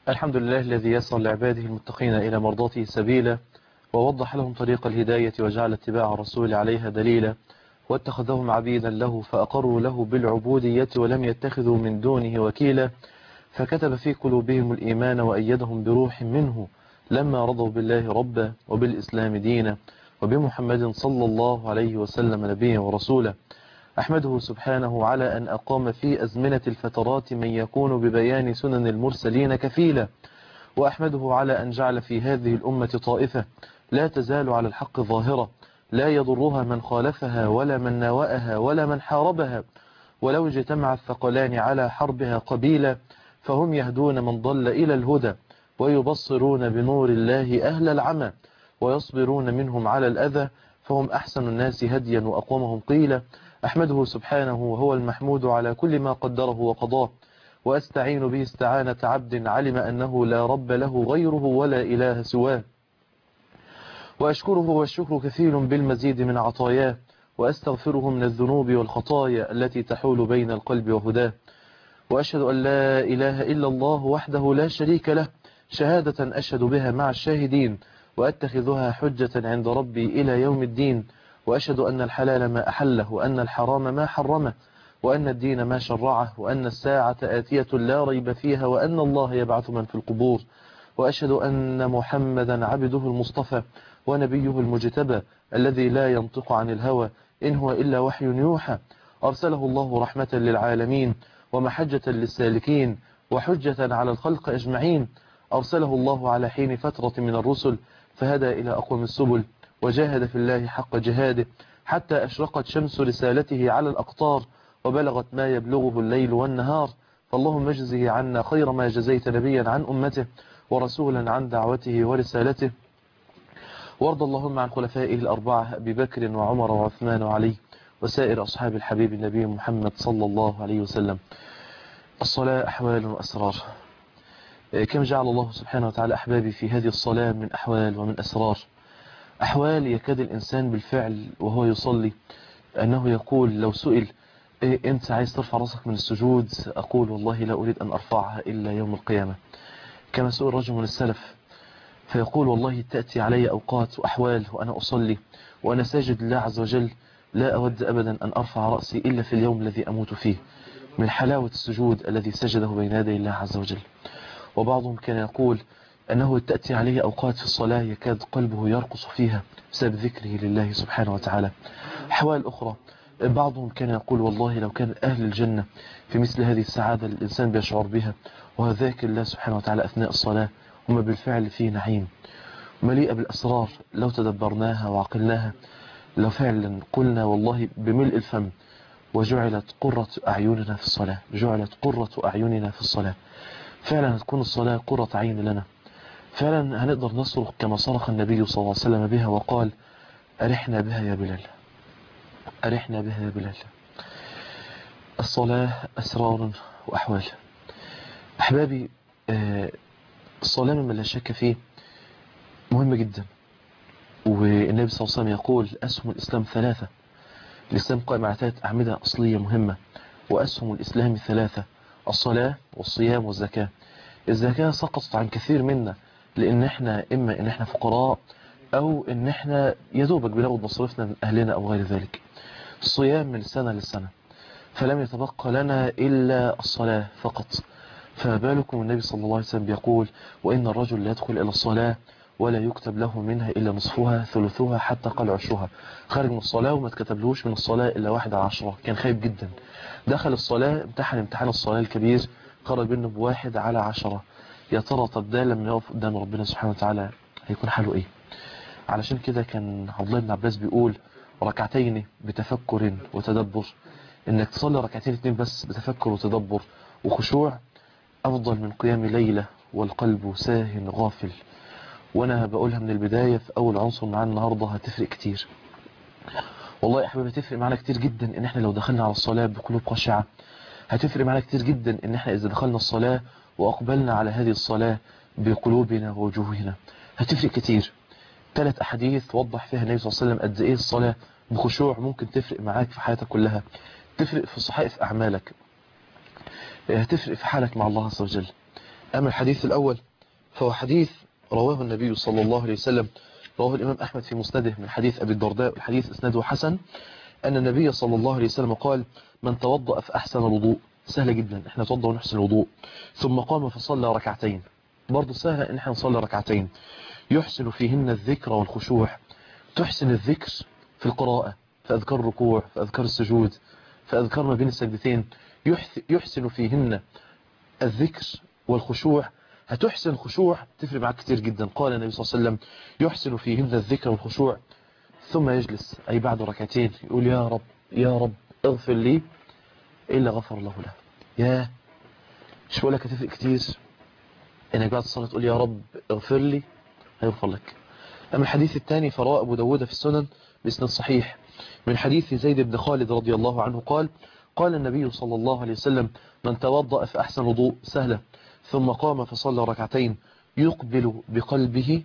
الحمد لله الذي يسر لعباده المتقين إلى مرضاته سبيلا ووضح لهم طريق الهداية وجعل اتباع الرسول عليها دليلا واتخذهم عبيدا له فأقروا له بالعبودية ولم يتخذوا من دونه وكيلا فكتب في قلوبهم الإيمان وأيدهم بروح منه لما رضوا بالله ربا وبالإسلام دينا وبمحمد صلى الله عليه وسلم نبيا ورسولا أحمده سبحانه على أن أقام في أزمنة الفترات من يكون ببيان سنن المرسلين كفيلا وأحمده على أن جعل في هذه الأمة طائفة لا تزال على الحق ظاهرة لا يضرها من خالفها ولا من ناوأها ولا من حاربها ولو اجتمع الثقلان على حربها قبيلا فهم يهدون من ضل إلى الهدى ويبصرون بنور الله أهل العمى ويصبرون منهم على الأذى فهم أحسن الناس هديا وأقومهم قيلا أحمده سبحانه وهو المحمود على كل ما قدره وقضاه وأستعين به استعانة عبد علم أنه لا رب له غيره ولا إله سواه وأشكره والشكر كثير بالمزيد من عطاياه وأستغفره من الذنوب والخطايا التي تحول بين القلب وهداه وأشهد أن لا إله إلا الله وحده لا شريك له شهادة أشهد بها مع الشاهدين وأتخذها حجة عند ربي إلى يوم الدين وأشهد أن الحلال ما أحله وأن الحرام ما حرمه وأن الدين ما شرعه وأن الساعة آتية لا ريب فيها وأن الله يبعث من في القبور وأشهد أن محمدا عبده المصطفى ونبيه المجتبى الذي لا ينطق عن الهوى إن هو إلا وحي يوحى أرسله الله رحمة للعالمين ومحجة للسالكين وحجة على الخلق أجمعين أرسله الله على حين فترة من الرسل فهدى إلى أقوم السبل وجاهد في الله حق جهاده حتى أشرقت شمس رسالته على الأقطار وبلغت ما يبلغه الليل والنهار فاللهم اجزه عنا خير ما جزيت نبيا عن أمته ورسولا عن دعوته ورسالته وارض اللهم عن خلفائه الأربعة أبي بكر وعمر وعثمان وعلي وسائر أصحاب الحبيب النبي محمد صلى الله عليه وسلم الصلاة أحوال وأسرار كم جعل الله سبحانه وتعالى أحبابي في هذه الصلاة من أحوال ومن أسرار أحوال يكاد الإنسان بالفعل وهو يصلي أنه يقول لو سئل إيه أنت عايز ترفع رأسك من السجود أقول والله لا أريد أن أرفعها إلا يوم القيامة كما سئل رجل من السلف فيقول والله تأتي علي أوقات وأحوال وأنا أصلي وأنا ساجد لله عز وجل لا أود أبدا أن أرفع رأسي إلا في اليوم الذي أموت فيه من حلاوة السجود الذي سجده بين يدي الله عز وجل وبعضهم كان يقول أنه تأتي عليه أوقات في الصلاة يكاد قلبه يرقص فيها بسبب ذكره لله سبحانه وتعالى أحوال أخرى بعضهم كان يقول والله لو كان أهل الجنة في مثل هذه السعادة الإنسان بيشعر بها وهو ذاكر الله سبحانه وتعالى أثناء الصلاة وما بالفعل فيه نعيم مليئة بالأسرار لو تدبرناها وعقلناها لو فعلا قلنا والله بملء الفم وجعلت قرة أعيننا في الصلاة جعلت قرة أعيننا في الصلاة فعلا هتكون الصلاة قرة عين لنا فعلا هنقدر نصرخ كما صرخ النبي صلى الله عليه وسلم بها وقال أرحنا بها يا بلال أرحنا بها يا بلال الصلاة أسرار وأحوال أحبابي الصلاة مما لا شك فيه مهمة جدا والنبي صلى الله عليه وسلم يقول أسهم الإسلام ثلاثة الإسلام قائم على ثلاث أعمدة أصلية مهمة وأسهم الإسلام ثلاثة الصلاة والصيام والزكاة الزكاة سقطت عن كثير منا لأن احنا إما إن احنا فقراء أو إن احنا يدوبك بناخد مصرفنا من أهلنا أو غير ذلك الصيام من سنة لسنة فلم يتبقى لنا إلا الصلاة فقط فما بالكم النبي صلى الله عليه وسلم بيقول وإن الرجل لا يدخل إلى الصلاة ولا يكتب له منها إلا نصفها ثلثها حتى قال عشرها خارج من الصلاة وما تكتبلوش من الصلاة إلا واحد على عشرة كان خايب جدا دخل الصلاة امتحن امتحان الصلاة الكبير خرج منه بواحد على عشرة يا ترى طب ده لما يقف قدام ربنا سبحانه وتعالى هيكون حاله ايه علشان كده كان عبد الله بن عباس بيقول ركعتين بتفكر وتدبر انك تصلي ركعتين اتنين بس بتفكر وتدبر وخشوع افضل من قيام ليلة والقلب ساه غافل وانا بقولها من البداية في اول عنصر معانا النهاردة هتفرق كتير والله يا احبابي هتفرق معانا كتير جدا ان احنا لو دخلنا على الصلاة بقلوب خاشعة هتفرق معانا كتير جدا ان احنا اذا دخلنا الصلاة واقبلنا على هذه الصلاة بقلوبنا ووجوهنا هتفرق كتير ثلاث احاديث وضح فيها النبي صلى الله عليه وسلم قد ايه الصلاة بخشوع ممكن تفرق معاك في حياتك كلها تفرق في صحائف اعمالك هتفرق في حالك مع الله عز وجل أما الحديث الأول فهو حديث رواه النبي صلى الله عليه وسلم رواه الإمام أحمد في مسنده من حديث أبي الدرداء الحديث إسناده حسن أن النبي صلى الله عليه وسلم قال من توضأ فأحسن الوضوء سهلة جدا احنا نتوضأ ونحسن الوضوء ثم قام فصلى ركعتين برضه سهلة ان احنا نصلي ركعتين يحسن فيهن الذكر والخشوع تحسن الذكر في القراءة في أذكار الركوع في أذكار السجود في أذكار ما بين السجدتين يحسن فيهن الذكر والخشوع هتحسن خشوع تفرق معك كتير جدا قال النبي صلى الله عليه وسلم يحسن فيهن الذكر والخشوع ثم يجلس أي بعد ركعتين يقول يا رب يا رب اغفر لي إلا غفر الله له يا مش بقول لك هتفرق كتير انك بعد الصلاة تقول يا رب اغفر لي هيغفر لك أما الحديث الثاني فروى أبو داود في السنن بإسناد صحيح من حديث زيد بن خالد رضي الله عنه قال قال النبي صلى الله عليه وسلم من توضأ فأحسن وضوء سهلة ثم قام فصلى ركعتين يقبل بقلبه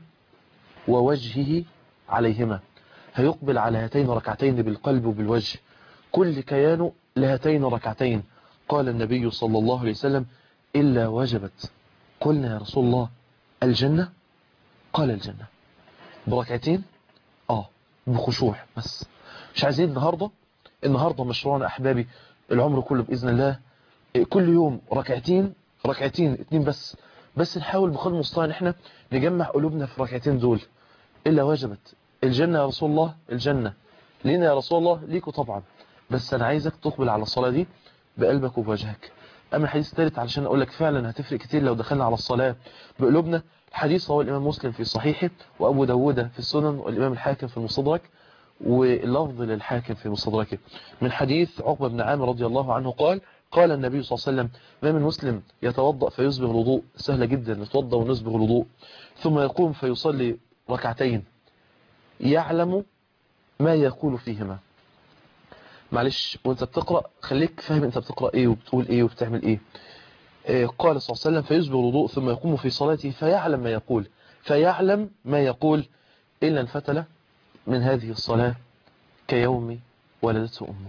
ووجهه عليهما هيقبل على هاتين ركعتين بالقلب وبالوجه كل كيان لهاتين ركعتين قال النبي صلى الله عليه وسلم إلا وجبت قلنا يا رسول الله الجنة قال الجنة بركعتين اه بخشوع بس مش عايزين النهاردة النهاردة مشروعنا أحبابي العمر كله بإذن الله كل يوم ركعتين ركعتين اتنين بس بس نحاول بقدر المستطاع ان احنا نجمع قلوبنا في الركعتين دول إلا وجبت الجنة يا رسول الله الجنة لينا يا رسول الله ليكوا طبعا بس أنا عايزك تقبل على الصلاة دي بقلبك وبوجهك أما الحديث الثالث علشان أقول لك فعلا هتفرق كتير لو دخلنا على الصلاة بقلوبنا الحديث هو الإمام مسلم في صحيحه وأبو داود في السنن والإمام الحاكم في المستدرك واللفظ للحاكم في مستدركه من حديث عقبة بن عامر رضي الله عنه قال قال النبي صلى الله عليه وسلم ما من مسلم يتوضأ فيسبغ الوضوء سهلة جدا نتوضأ ونسبغ الوضوء ثم يقوم فيصلي ركعتين يعلم ما يقول فيهما معلش وانت بتقرأ خليك فاهم انت بتقرأ ايه وبتقول ايه وبتعمل ايه قال صلى الله عليه وسلم فيسبغ الوضوء ثم يقوم في صلاته فيعلم ما يقول فيعلم ما يقول إلا انفتل من هذه الصلاة كيوم ولدته أمه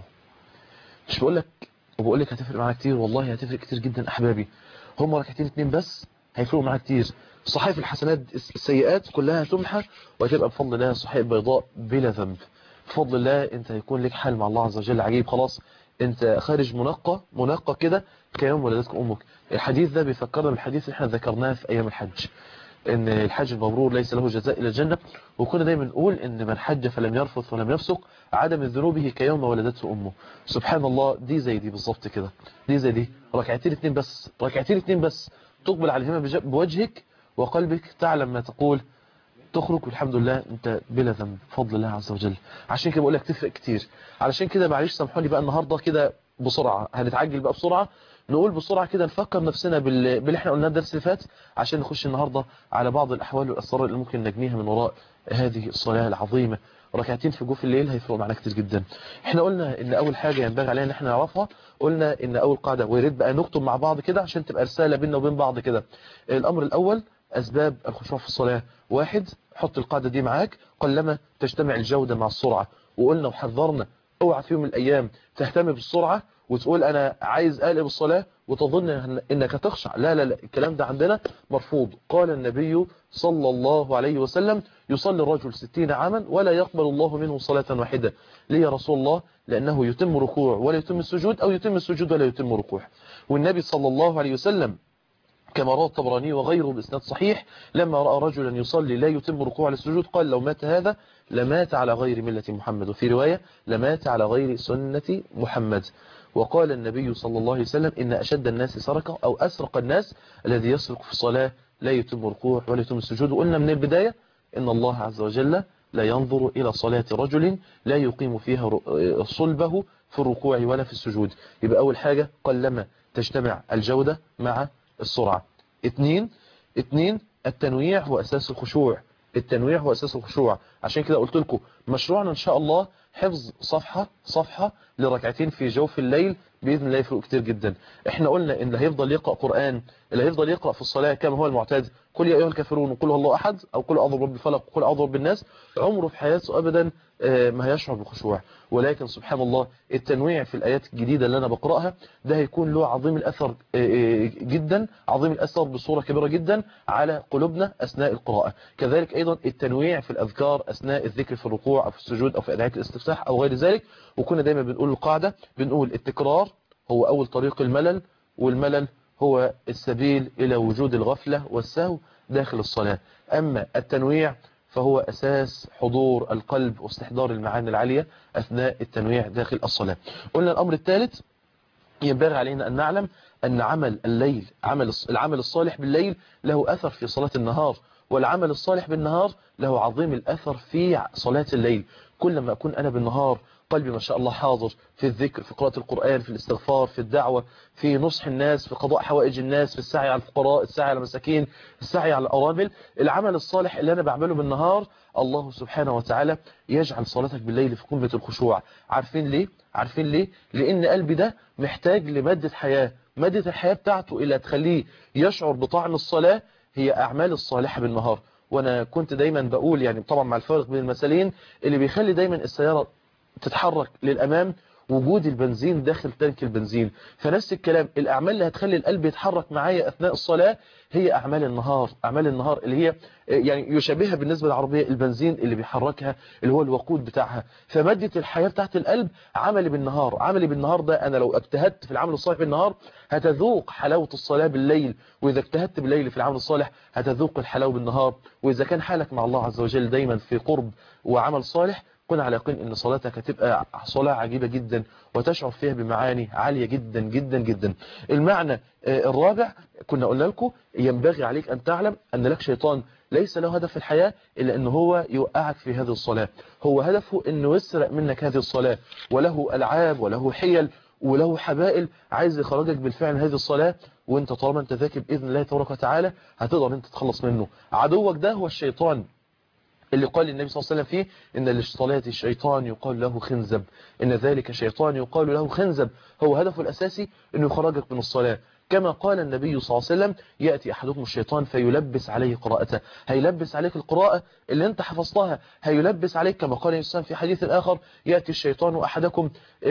مش بقول لك وبقول لك هتفرق معاك كتير والله هتفرق كتير جدا أحبابي هم ركعتين اتنين بس هيفرقوا معاك كتير صحيف الحسنات السيئات كلها تمحى وهتبقى بفضل الله صحيح بيضاء بلا ذنب بفضل الله انت هيكون لك حال مع الله عز وجل عجيب خلاص انت خارج منقى منقى كده كيوم ولدتك امك الحديث ده بيفكرنا بالحديث اللي احنا ذكرناه في ايام الحج ان الحج المبرور ليس له جزاء الا الجنه وكنا دايما نقول ان من حج فلم يرفث ولم يفسق عدم من ذنوبه كيوم ولدته امه سبحان الله دي زي دي بالظبط كده دي زي دي ركعتين اتنين بس ركعتين اتنين بس تقبل عليهما بوجهك وقلبك تعلم ما تقول تخرج والحمد لله انت بلا ذنب بفضل الله عز وجل عشان كده بقول لك تفرق كتير علشان كده معلش سامحوني بقى النهارده كده بسرعه هنتعجل بقى بسرعه نقول بسرعه كده نفكر نفسنا بال... باللي احنا قلناه الدرس اللي فات عشان نخش النهارده على بعض الاحوال والاسرار اللي ممكن نجنيها من وراء هذه الصلاه العظيمه ركعتين في جوف الليل هيفرقوا معانا كتير جدا احنا قلنا ان اول حاجه ينبغي علينا ان احنا نعرفها قلنا ان اول قاعده ويا ريت بقى نكتب مع بعض كده عشان تبقى رساله بيننا وبين بعض كده الامر الاول أسباب الخشوع في الصلاة واحد حط القاعدة دي معاك قلما تجتمع الجودة مع السرعة وقلنا وحذرنا اوعى في يوم من الأيام تهتم بالسرعة وتقول أنا عايز أقلب الصلاة وتظن إنك هتخشع لا لا لا الكلام ده عندنا مرفوض قال النبي صلى الله عليه وسلم يصلي الرجل ستين عاما ولا يقبل الله منه صلاة واحدة ليه يا رسول الله لأنه يتم ركوع ولا يتم السجود أو يتم السجود ولا يتم ركوع والنبي صلى الله عليه وسلم كما روى الطبراني وغيره بإسناد صحيح لما رأى رجلا يصلي لا يتم ركوع السجود قال لو مات هذا لمات على غير ملة محمد وفي رواية لمات على غير سنة محمد وقال النبي صلى الله عليه وسلم إن أشد الناس سرقة أو أسرق الناس الذي يسرق في الصلاة لا يتم ركوع ولا يتم السجود وقلنا من البداية إن الله عز وجل لا ينظر إلى صلاة رجل لا يقيم فيها صلبه في الركوع ولا في السجود يبقى أول حاجة قلما تجتمع الجودة مع السرعة اتنين اتنين التنويع هو أساس الخشوع التنويع هو أساس الخشوع عشان كده قلت لكم مشروعنا إن شاء الله حفظ صفحة صفحة لركعتين في جوف الليل بإذن الله يفرق كتير جدا احنا قلنا ان اللي هيفضل يقرأ قرآن اللي هيفضل يقرأ في الصلاة كما هو المعتاد قل يا أيها الكافرون وقل هو الله أحد أو قل أعوذ برب الفلق وقل أعوذ برب الناس عمره في حياته أبدا ما يشعر بخشوع ولكن سبحان الله التنويع في الآيات الجديدة اللي أنا بقرأها ده هيكون له عظيم الأثر جدا عظيم الأثر بصورة كبيرة جدا على قلوبنا أثناء القراءة كذلك أيضا التنويع في الأذكار أثناء الذكر في الركوع أو في السجود أو في أدعية الاستفتاح أو غير ذلك وكنا دايما بنقول القاعدة بنقول التكرار هو أول طريق الملل والملل هو السبيل إلى وجود الغفلة والسهو داخل الصلاة أما التنويع فهو أساس حضور القلب واستحضار المعاني العالية أثناء التنويع داخل الصلاة قلنا الأمر الثالث ينبغي علينا أن نعلم أن عمل الليل عمل العمل الصالح بالليل له أثر في صلاة النهار والعمل الصالح بالنهار له عظيم الأثر في صلاة الليل كل ما أكون أنا بالنهار قلبي ما شاء الله حاضر في الذكر في قراءة القرآن في الاستغفار في الدعوة في نصح الناس في قضاء حوائج الناس في السعي على الفقراء السعي على المساكين السعي على الأرامل العمل الصالح اللي أنا بعمله بالنهار الله سبحانه وتعالى يجعل صلاتك بالليل في قمة الخشوع عارفين ليه؟ عارفين ليه؟ لأن قلبي ده محتاج لمادة حياة مادة الحياة بتاعته اللي هتخليه يشعر بطعم الصلاة هي أعمال الصالحة بالنهار وانا كنت دايما بقول يعني طبعا مع الفارق بين المثالين اللي بيخلي دايما السيارة تتحرك للأمام وجود البنزين داخل تانك البنزين فنفس الكلام الأعمال اللي هتخلي القلب يتحرك معايا أثناء الصلاة هي أعمال النهار أعمال النهار اللي هي يعني يشابهها بالنسبة للعربية البنزين اللي بيحركها اللي هو الوقود بتاعها فمادة الحياة بتاعت القلب عملي بالنهار عملي بالنهار ده أنا لو اجتهدت في العمل الصالح بالنهار هتذوق حلاوة الصلاة بالليل وإذا اجتهدت بالليل في العمل الصالح هتذوق الحلاوة بالنهار وإذا كان حالك مع الله عز وجل دايما في قرب وعمل صالح كن على يقين ان صلاتك هتبقى صلاة عجيبة جدا وتشعر فيها بمعاني عالية جدا جدا جدا المعنى الرابع كنا قلنا لكم ينبغي عليك ان تعلم ان لك شيطان ليس له هدف في الحياة إلا أنه هو يوقعك في هذه الصلاة هو هدفه أنه يسرق منك هذه الصلاة وله ألعاب وله حيل وله حبائل عايز يخرجك بالفعل هذه الصلاة وانت طالما انت ذاكر بإذن الله تبارك وتعالى هتقدر انت تتخلص منه عدوك ده هو الشيطان اللي قال النبي صلى الله عليه وسلم فيه إن للصلاة الشيطان يقال له خنزب إن ذلك شيطان يقال له خنزب هو هدفه الأساسي أنه يخرجك من الصلاة كما قال النبي صلى الله عليه وسلم يأتي أحدكم الشيطان فيلبس عليه قراءته هيلبس عليك القراءة اللي انت حفظتها هيلبس عليك كما قال الإنسان في حديث آخر يأتي الشيطان أحدكم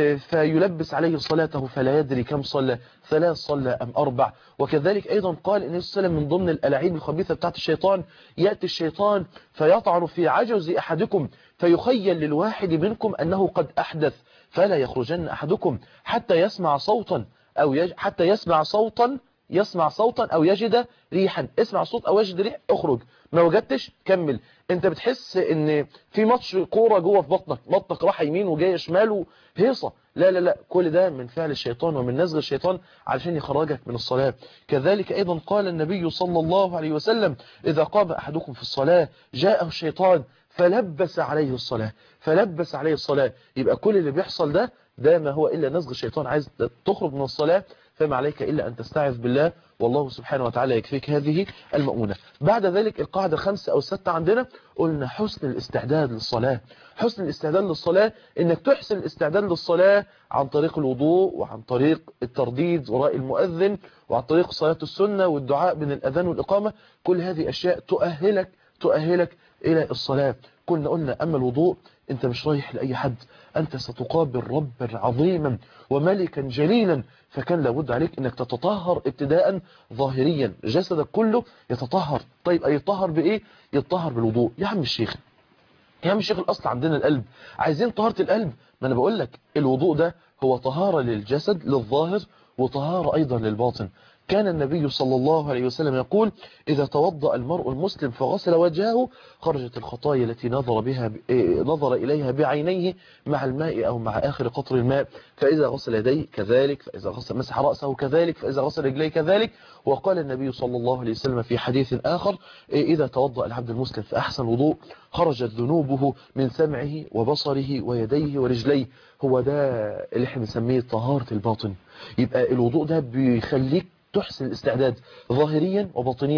فيلبس عليه صلاته فلا يدري كم صلى ثلاث صلى أم أربع وكذلك أيضا قال النبي صلى الله عليه وسلم من ضمن الألاعيب الخبيثة بتاعت الشيطان يأتي الشيطان فيطعن في عجز أحدكم فيخيل للواحد منكم أنه قد أحدث فلا يخرجن أحدكم حتى يسمع صوتا أو يج... حتى يسمع صوتا يسمع صوتا أو يجد ريحا اسمع صوت أو يجد ريح اخرج ما وجدتش كمل انت بتحس ان في ماتش كورة جوه في بطنك بطنك راح يمين وجاي شمال هيصة لا لا لا كل ده من فعل الشيطان ومن نزل الشيطان علشان يخرجك من الصلاة كذلك أيضا قال النبي صلى الله عليه وسلم إذا قام أحدكم في الصلاة جاءه الشيطان فلبس عليه الصلاة فلبس عليه الصلاة يبقى كل اللي بيحصل ده ده ما هو إلا نزغ الشيطان عايز تخرج من الصلاة فما عليك إلا أن تستعذ بالله والله سبحانه وتعالى يكفيك هذه المؤونة بعد ذلك القاعدة الخامسة أو الستة عندنا قلنا حسن الاستعداد للصلاة حسن الاستعداد للصلاة إنك تحسن الاستعداد للصلاة عن طريق الوضوء وعن طريق الترديد وراء المؤذن وعن طريق صلاة السنة والدعاء بين الأذان والإقامة كل هذه أشياء تؤهلك تؤهلك إلى الصلاة كنا قلنا أما الوضوء أنت مش رايح لأي حد أنت ستقابل ربا عظيما وملكا جليلا فكان لابد عليك أنك تتطهر ابتداء ظاهريا جسدك كله يتطهر طيب يتطهر بإيه؟ يتطهر بالوضوء يا عم الشيخ يا عم الشيخ الأصل عندنا القلب عايزين طهارة القلب ما أنا بقول لك الوضوء ده هو طهارة للجسد للظاهر وطهارة أيضا للباطن كان النبي صلى الله عليه وسلم يقول إذا توضأ المرء المسلم فغسل وجهه خرجت الخطايا التي نظر بها نظر إليها بعينيه مع الماء أو مع آخر قطر الماء فإذا غسل يديه كذلك فإذا غسل مسح رأسه كذلك فإذا غسل رجليه كذلك وقال النبي صلى الله عليه وسلم في حديث آخر إذا توضأ العبد المسلم في أحسن وضوء خرجت ذنوبه من سمعه وبصره ويديه ورجليه هو ده اللي احنا بنسميه طهارة الباطن يبقى الوضوء ده بيخليك تحسن الاستعداد ظاهريا وباطنيا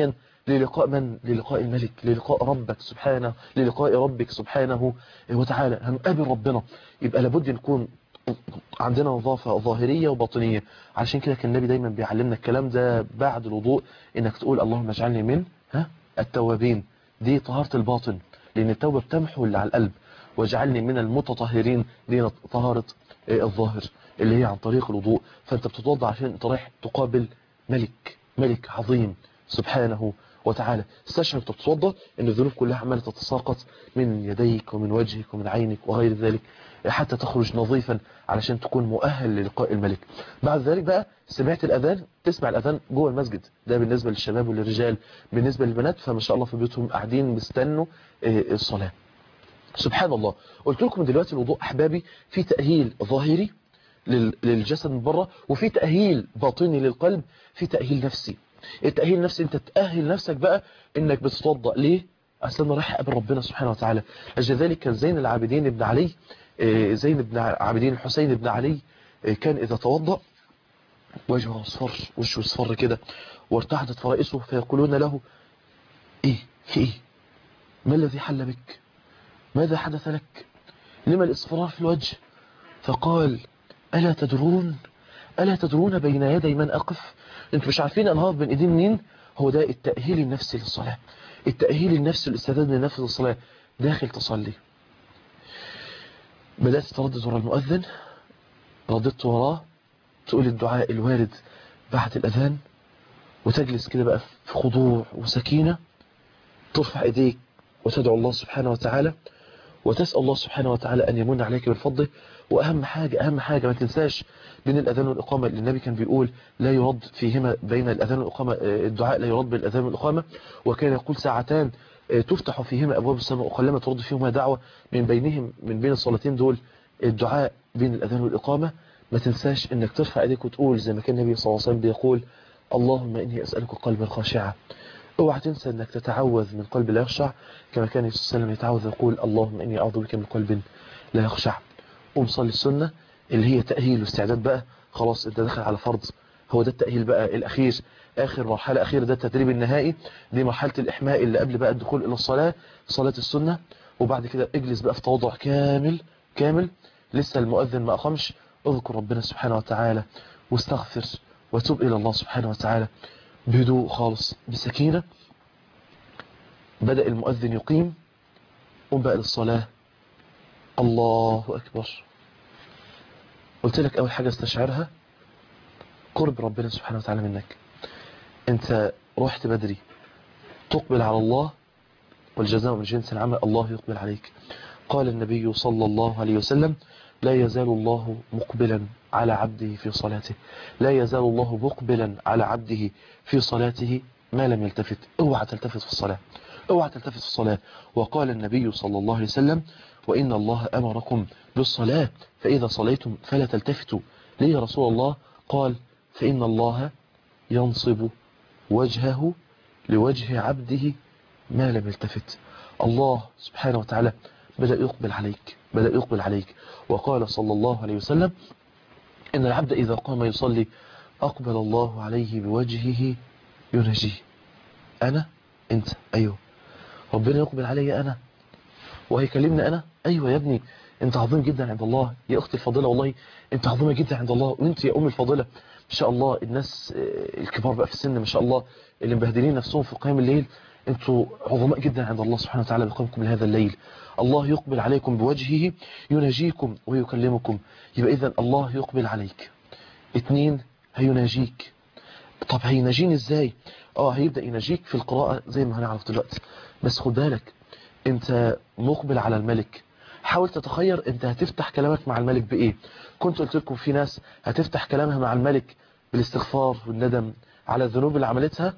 للقاء من للقاء الملك للقاء ربك سبحانه للقاء ربك سبحانه وتعالى هنقابل ربنا يبقى لابد نكون عندنا نظافة ظاهرية وباطنية علشان كده كان النبي دايما بيعلمنا الكلام ده بعد الوضوء انك تقول اللهم اجعلني من ها التوابين دي طهارة الباطن لان التوبة بتمحو اللي على القلب واجعلني من المتطهرين دي طهارة الظاهر اللي هي عن طريق الوضوء فانت بتتوضع عشان انت رايح تقابل ملك ملك عظيم سبحانه وتعالى استشعر انت بتتوضا ان الذنوب كلها عماله تتساقط من يديك ومن وجهك ومن عينك وغير ذلك حتى تخرج نظيفا علشان تكون مؤهل للقاء الملك بعد ذلك بقى سمعت الأذان تسمع الأذان جوه المسجد ده بالنسبة للشباب والرجال بالنسبة للبنات فما شاء الله في بيوتهم قاعدين مستنوا الصلاة سبحان الله قلت لكم دلوقتي الوضوء أحبابي في تأهيل ظاهري للجسد من بره وفي تأهيل باطني للقلب في تأهيل نفسي التأهيل النفسي انت تأهل نفسك بقى انك بتتوضأ ليه اصل انا رايح اقابل ربنا سبحانه وتعالى اجل ذلك كان زين العابدين ابن علي زين بن عابدين الحسين بن علي كان إذا توضأ وجهه اصفر وشه اصفر كده وارتعدت فرائسه فيقولون له ايه في ايه ما الذي حل بك ماذا حدث لك لما الاصفرار في الوجه فقال ألا تدرون ألا تدرون بين يدي من أقف انتوا مش عارفين أنا هقف بين ايدين مين هو ده التأهيل النفسي للصلاة التأهيل النفسي الاستعداد للنفس للصلاة داخل تصلي بدأت تردد ورا المؤذن رددت وراه تقول الدعاء الوارد بعد الأذان وتجلس كده بقى في خضوع وسكينة ترفع ايديك وتدعو الله سبحانه وتعالى وتسأل الله سبحانه وتعالى أن يمن عليك بالفضل وأهم حاجة أهم حاجة ما تنساش بين الأذان والإقامة اللي النبي كان بيقول لا يرد فيهما بين الأذان والإقامة الدعاء لا يرد بين الأذان والإقامة وكان يقول ساعتان تفتح فيهما أبواب السماء وقلما ترد فيهما دعوة من بينهم من بين الصلاتين دول الدعاء بين الأذان والإقامة ما تنساش أنك ترفع ايديك وتقول زي ما كان النبي صلى الله عليه وسلم بيقول اللهم إني أسألك قلبا خاشعا اوعى تنسى انك تتعوذ من قلب لا يخشع كما كان النبي صلى الله عليه وسلم يتعوذ يقول اللهم اني اعوذ بك من قلب لا يخشع قوم صلي السنه اللي هي تاهيل واستعداد بقى خلاص انت داخل على فرض هو ده التاهيل بقى الاخير اخر مرحله اخيره ده التدريب النهائي دي مرحله الاحماء اللي قبل بقى الدخول الى الصلاه صلاه السنه وبعد كده اجلس بقى في تواضع كامل كامل لسه المؤذن ما اقامش اذكر ربنا سبحانه وتعالى واستغفر وتوب الى الله سبحانه وتعالى بهدوء خالص بسكينة بدأ المؤذن يقيم قم بقى للصلاة الله أكبر قلت لك أول حاجة استشعرها قرب ربنا سبحانه وتعالى منك انت رحت بدري تقبل على الله والجزاء من جنس العمل الله يقبل عليك قال النبي صلى الله عليه وسلم لا يزال الله مقبلا على عبده في صلاته لا يزال الله مقبلا على عبده في صلاته ما لم يلتفت اوعى تلتفت في الصلاة اوعى تلتفت في الصلاة وقال النبي صلى الله عليه وسلم وإن الله أمركم بالصلاة فإذا صليتم فلا تلتفتوا ليه يا رسول الله قال فإن الله ينصب وجهه لوجه عبده ما لم يلتفت الله سبحانه وتعالى بدأ يقبل عليك بدأ يقبل عليك وقال صلى الله عليه وسلم إن العبد إذا قام يصلي أقبل الله عليه بوجهه ينجيه أنا أنت أيوه ربنا يقبل علي أنا وهيكلمني أنا أيوه يا ابني أنت عظيم جدا عند الله يا أختي الفاضلة والله أنت عظيمة جدا عند الله وأنت يا أم الفاضلة ما شاء الله الناس الكبار بقى في السن ما شاء الله اللي مبهدلين نفسهم في قيام الليل انتوا عظماء جدا عند الله سبحانه وتعالى بقيامكم لهذا الليل الله يقبل عليكم بوجهه يناجيكم ويكلمكم يبقى إذا الله يقبل عليك اتنين هيناجيك طب هيناجيني ازاي اه هيبدأ يناجيك في القراءة زي ما هنعرف دلوقتي بس خد بالك انت مقبل على الملك حاول تتخير انت هتفتح كلامك مع الملك بايه كنت قلت لكم في ناس هتفتح كلامها مع الملك بالاستغفار والندم على الذنوب اللي عملتها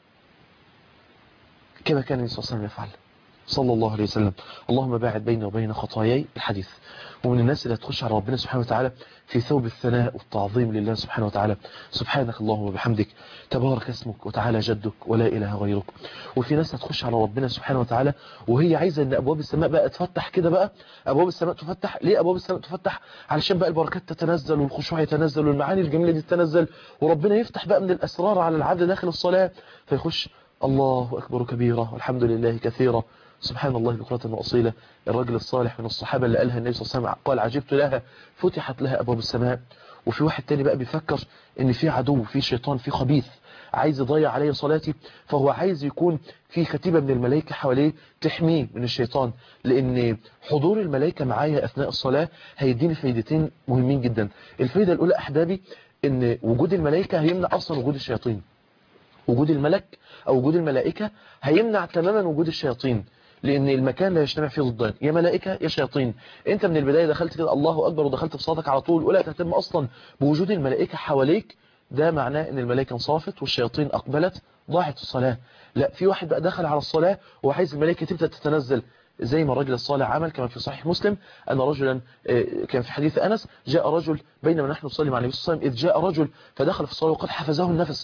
كما كان النبي صلى الله عليه وسلم يفعل صلى الله عليه وسلم اللهم باعد بيني وبين خطاياي الحديث ومن الناس اللي هتخش على ربنا سبحانه وتعالى في ثوب الثناء والتعظيم لله سبحانه وتعالى سبحانك اللهم وبحمدك تبارك اسمك وتعالى جدك ولا إله غيرك وفي ناس هتخش على ربنا سبحانه وتعالى وهي عايزة ان أبواب السماء بقى تفتح كده بقى أبواب السماء تفتح ليه أبواب السماء تفتح علشان بقى البركات تتنزل والخشوع يتنزل والمعاني الجميلة دي تتنزل وربنا يفتح بقى من الأسرار على العبد داخل الصلاة فيخش الله أكبر كبيرة والحمد لله كثيرة سبحان الله بكرة وأصيلة الرجل الصالح من الصحابة اللي قالها النبي صلى الله عليه وسلم قال عجبت لها فتحت لها أبواب السماء وفي واحد تاني بقى بيفكر ان في عدو في شيطان في خبيث عايز يضيع عليه صلاتي فهو عايز يكون في كتيبة من الملائكة حواليه تحميه من الشيطان لان حضور الملائكة معايا اثناء الصلاة هيديني فايدتين مهمين جدا الفايدة الاولى احبابي ان وجود الملائكة هيمنع اصلا وجود الشياطين وجود الملك او وجود الملائكة هيمنع تماما وجود الشياطين لان المكان لا يجتمع فيه ضدان يا ملائكة يا شياطين انت من البداية دخلت كده الله اكبر ودخلت في صلاتك على طول ولا تهتم اصلا بوجود الملائكة حواليك ده معناه ان الملائكة انصرفت والشياطين اقبلت ضاعت الصلاة لا في واحد بقى دخل على الصلاة وعايز الملائكة تبدأ تتنزل زي ما الرجل الصالح عمل كما في صحيح مسلم أن رجلا كان في حديث أنس جاء رجل بينما نحن نصلي مع النبي صلى الله عليه وسلم إذ جاء رجل فدخل في الصلاة وقد حفزه النفس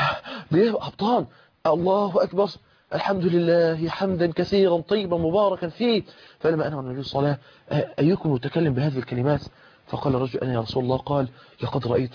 بيه أبطال الله أكبر الحمد لله حمدا كثيرا طيبا مباركا فيه فلما أنه النبي صلى الله عليه وسلم أيكم يتكلم بهذه الكلمات فقال الرجل أنا يا رسول الله قال لقد رأيت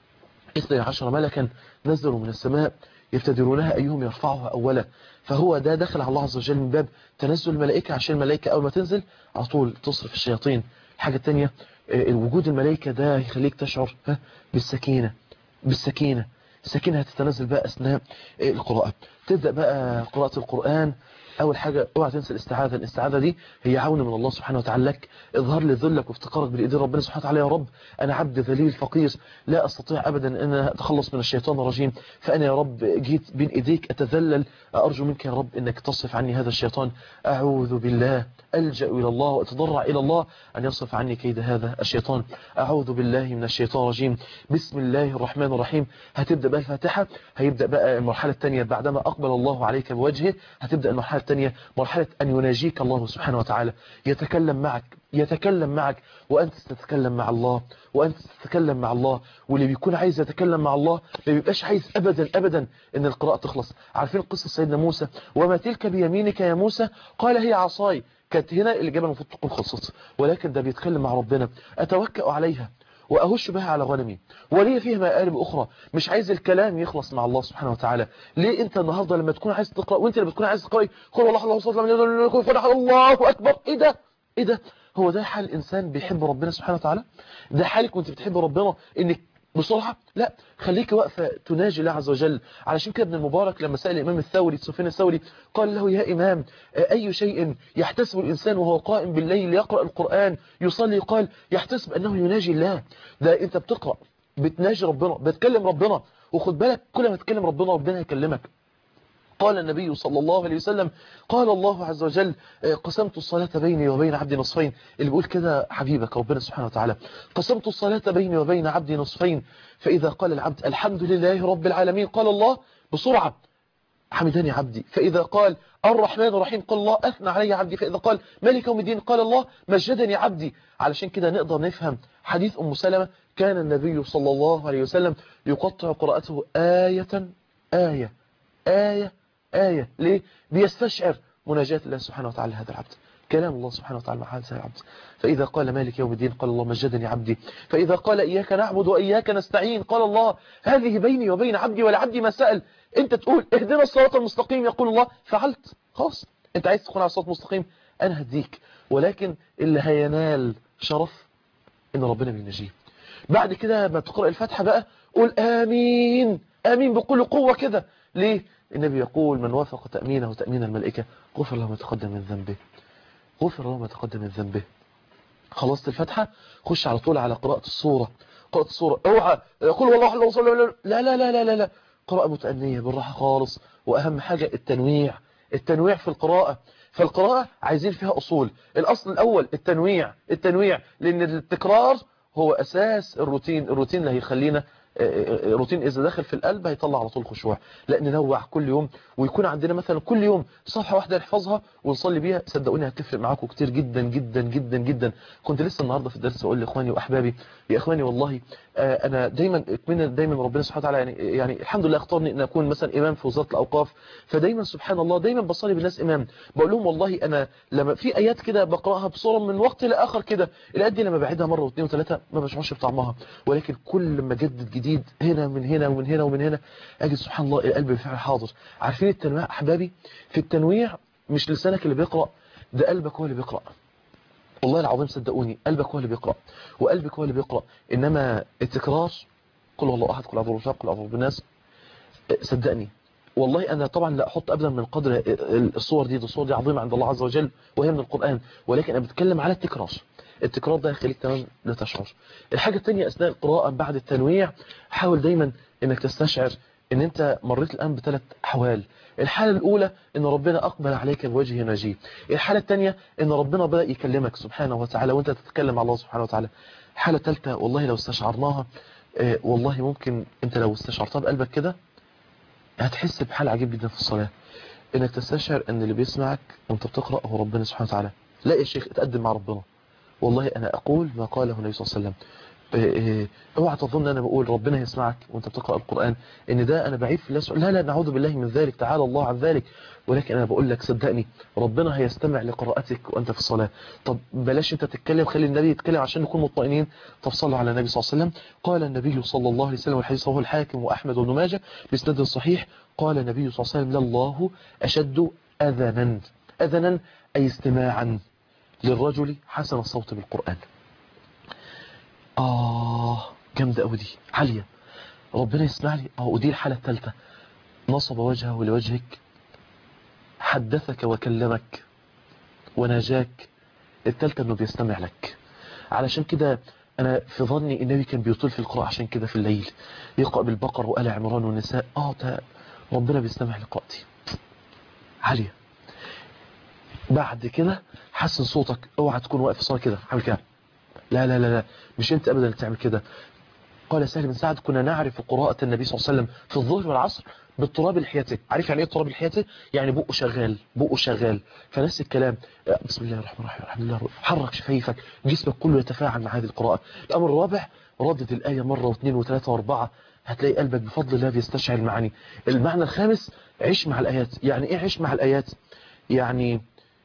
اثني عشر ملكا نزلوا من السماء يفتدرونها أيهم يرفعها أولا فهو ده دخل على الله عز وجل من باب تنزل الملائكة عشان الملائكة أول ما تنزل على طول تصرف الشياطين الحاجة التانية وجود الملائكة ده يخليك تشعر بالسكينة بالسكينة السكينة هتتنزل بقى أثناء القراءة تبدأ بقى قراءة القرآن أول حاجة اوعى تنسى الاستعاذة الاستعاذة دي هي عون من الله سبحانه وتعالى لك اظهار لذلك وافتقارك بالإيدين ربنا سبحانه وتعالى يا رب أنا عبد ذليل فقير لا أستطيع أبدا أن أنا أتخلص من الشيطان الرجيم فأنا يا رب جيت بين إيديك أتذلل أرجو منك يا رب أنك تصف عني هذا الشيطان أعوذ بالله ألجأ إلى الله وأتضرع إلى الله أن يصف عني كيد هذا الشيطان أعوذ بالله من الشيطان الرجيم بسم الله الرحمن الرحيم هتبدأ بقى الفاتحة هيبدأ بقى المرحلة الثانية بعدما أقبل الله عليك بوجهه هتبدأ المرحلة الثانية مرحلة أن يناجيك الله سبحانه وتعالى يتكلم معك يتكلم معك وأنت تتكلم مع الله وأنت تتكلم مع الله واللي بيكون عايز يتكلم مع الله ما بيبقاش عايز أبدا أبدا أن القراءة تخلص عارفين قصة سيدنا موسى وما تلك بيمينك يا موسى قال هي عصاي كانت هنا الإجابة المفروض تكون خلصت ولكن ده بيتكلم مع ربنا أتوكأ عليها وأهش بها على غنمي ولي فيها مآرب أخرى مش عايز الكلام يخلص مع الله سبحانه وتعالى ليه أنت النهاردة لما تكون عايز تقرأ وأنت لما تكون عايز تقرأ قل الله الله صلى الله عليه الله أكبر إيه ده إيه ده هو ده حال الإنسان بيحب ربنا سبحانه وتعالى ده حالك وانت بتحب ربنا إنك بسرعة لا خليك واقفة تناجي الله عز وجل علشان كده ابن المبارك لما سأل الإمام الثوري سفيان الثوري قال له يا إمام أي شيء يحتسب الإنسان وهو قائم بالليل يقرأ القرآن يصلي قال يحتسب أنه يناجي الله ده أنت بتقرأ بتناجي ربنا بتكلم ربنا وخد بالك كل ما تكلم ربنا ربنا يكلمك قال النبي صلى الله عليه وسلم قال الله عز وجل قسمت الصلاة بيني وبين عبدي نصفين اللي بيقول كده حبيبك ربنا سبحانه وتعالى قسمت الصلاة بيني وبين عبدي نصفين فإذا قال العبد الحمد لله رب العالمين قال الله بسرعة حمدني عبدي فإذا قال الرحمن الرحيم قال الله أثنى علي عبدي فإذا قال ملك يوم الدين قال الله مجدني عبدي علشان كده نقدر نفهم حديث أم سلمة كان النبي صلى الله عليه وسلم يقطع قراءته آية آية آية آية ليه؟ بيستشعر مناجاة الله سبحانه وتعالى هذا العبد كلام الله سبحانه وتعالى مع هذا العبد فإذا قال مالك يوم الدين قال الله مجدني عبدي فإذا قال إياك نعبد وإياك نستعين قال الله هذه بيني وبين عبدي ولعبدي ما سأل أنت تقول اهدنا الصراط المستقيم يقول الله فعلت خلاص أنت عايز تكون على الصراط المستقيم أنا هديك ولكن اللي هينال شرف إن ربنا بينجيه بعد كده ما تقرأ الفاتحة بقى قول آمين آمين بكل قوة كده ليه النبي يقول من وافق تأمينه وتأمين الملائكة غفر له ما تقدم من ذنبه غفر له ما تقدم من ذنبه خلصت الفتحة خش على طول على قراءة الصورة قراءة الصورة اوعى قل والله الله صلى الله لا لا لا لا لا لا قراءة متأنية بالراحة خالص وأهم حاجة التنويع التنويع في القراءة فالقراءة عايزين فيها أصول الأصل الأول التنويع التنويع لأن التكرار هو أساس الروتين الروتين اللي هيخلينا روتين إذا دخل في القلب هيطلع على طول خشوع لا ننوع كل يوم ويكون عندنا مثلا كل يوم صفحة واحدة نحفظها ونصلي بيها صدقوني هتفرق معاكم كتير جدا جدا جدا جدا كنت لسه النهاردة في الدرس أقول لإخواني وأحبابي يا إخواني والله أنا دايما اتمنى دايما ربنا سبحانه وتعالى يعني, يعني الحمد لله اختارني أن أكون مثلا إمام في وزارة الأوقاف فدايما سبحان الله دايما بصلي بالناس إمام بقول لهم والله أنا لما في آيات كده بقرأها بصورة من وقت لآخر كده الآيات دي لما بعيدها مرة واثنين وثلاثة ما بشعرش بطعمها ولكن كل ما جدد جديد جديد هنا من هنا ومن هنا ومن هنا اجد سبحان الله القلب بالفعل حاضر عارفين التنويع احبابي في التنويع مش لسانك اللي بيقرأ ده قلبك هو اللي بيقرأ والله العظيم صدقوني قلبك هو اللي بيقرأ وقلبك هو اللي بيقرأ إنما التكرار قل والله أحد قل أعوذ بالفلق قل أعوذ بالناس صدقني والله أنا طبعا لا أحط أبدا من قدر الصور دي الصور دي عظيمة عند الله عز وجل وهي من القرآن ولكن أنا بتكلم على التكرار التكرار ده يخليك تمام لا تشعر الحاجة الثانية أثناء القراءة بعد التنويع حاول دايما أنك تستشعر ان انت مريت الان بثلاث احوال الحالة الاولى ان ربنا اقبل عليك بوجه نجيب الحالة الثانية ان ربنا بدأ يكلمك سبحانه وتعالى وانت تتكلم مع الله سبحانه وتعالى الحالة الثالثة والله لو استشعرناها اه والله ممكن انت لو استشعرتها بقلبك كده هتحس بحال عجيب جدا في الصلاة انك تستشعر ان اللي بيسمعك وانت بتقرأ هو ربنا سبحانه وتعالى لا يا شيخ اتقدم مع ربنا والله انا اقول ما قاله النبي صلى الله عليه وسلم اوعى تظن انا بقول ربنا يسمعك وانت بتقرأ القرآن ان ده انا بعيد في الله لا لا نعوذ بالله من ذلك تعالى الله عن ذلك ولكن انا بقول لك صدقني ربنا هيستمع لقراءتك وانت في الصلاة طب بلاش انت تتكلم خلي النبي يتكلم عشان نكون مطمئنين طب صلوا على النبي صلى الله عليه وسلم قال النبي صلى الله عليه وسلم والحديث هو الحاكم واحمد وابن ماجه باسناد صحيح قال النبي صلى الله عليه وسلم لله اشد اذنا اذنا اي استماعا للرجل حسن الصوت بالقرآن آه جامدة أوي دي عالية ربنا يسمع لي اه ودي الحالة الثالثة نصب وجهه لوجهك حدثك وكلمك وناجاك الثالثة انه بيستمع لك علشان كده انا في ظني النبي كان بيطول في القراءة عشان كده في الليل يقرأ بالبقر وآل عمران والنساء اه ده ربنا بيستمع لقراءتي عالية بعد كده حسن صوتك اوعى تكون واقف في صلاة كده عامل كده لا لا لا لا مش انت ابدا اللي تعمل كده قال سهل بن سعد كنا نعرف قراءة النبي صلى الله عليه وسلم في الظهر والعصر بالتراب الحياتي عارف يعني ايه التراب الحياتي يعني بقه شغال بقه شغال فنفس الكلام بسم الله الرحمن الرحيم الحمد لله حرك شفايفك جسمك كله يتفاعل مع هذه القراءة الامر الرابع ردد الآية مرة واثنين وثلاثة واربعة هتلاقي قلبك بفضل الله بيستشعر المعاني المعنى الخامس عيش مع الآيات يعني ايه عيش مع الآيات يعني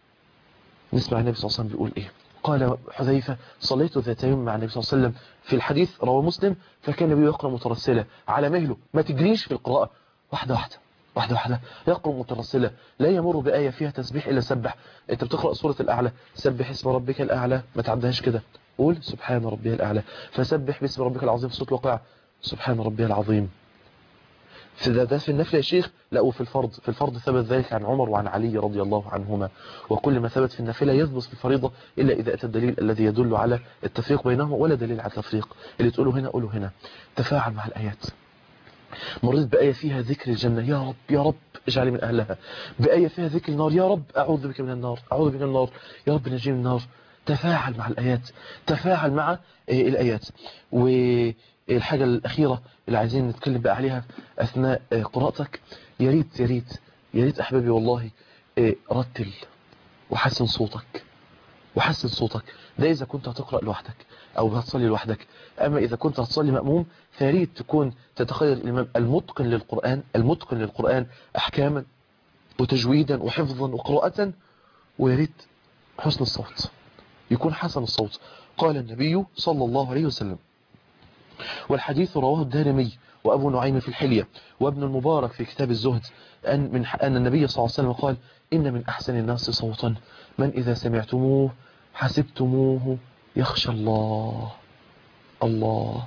نسمع النبي صلى الله عليه وسلم بيقول ايه قال حذيفة صليت ذات يوم مع النبي صلى الله عليه وسلم في الحديث رواه مسلم فكان النبي يقرأ مترسلة على مهله ما تجريش في القراءة واحدة واحدة واحدة واحدة يقرأ مترسلة لا يمر بآية فيها تسبيح إلا سبح انت بتقرأ سورة الأعلى سبح اسم ربك الأعلى ما تعدهاش كده قول سبحان ربي الأعلى فسبح باسم ربك العظيم في صوت الوقع سبحان ربي العظيم في ده, ده في النفل يا شيخ لا وفي الفرض في الفرض ثبت ذلك عن عمر وعن علي رضي الله عنهما وكل ما ثبت في النافلة يثبت في الفريضة إلا إذا أتى الدليل الذي يدل على التفريق بينهما ولا دليل على التفريق اللي تقوله هنا قوله هنا تفاعل مع الآيات مريت بآية فيها ذكر الجنة يا رب يا رب اجعلي من أهلها بآية فيها ذكر النار يا رب أعوذ بك من النار أعوذ بك من النار يا رب نجي من النار تفاعل مع الآيات تفاعل مع الآيات والحاجة الأخيرة اللي عايزين نتكلم بقى عليها أثناء قراءتك يا ريت يا ريت يا ريت أحبابي والله رتل وحسن صوتك وحسن صوتك ده إذا كنت هتقرأ لوحدك أو هتصلي لوحدك أما إذا كنت هتصلي مأموم فياريت تكون تتخيل الإمام المتقن للقرآن المتقن للقرآن أحكاما وتجويدا وحفظا وقراءة وياريت حسن الصوت يكون حسن الصوت قال النبي صلى الله عليه وسلم والحديث رواه الدارمي وأبو نعيم في الحلية وابن المبارك في كتاب الزهد أن, من أن النبي صلى الله عليه وسلم قال إن من أحسن الناس صوتا من إذا سمعتموه حسبتموه يخشى الله الله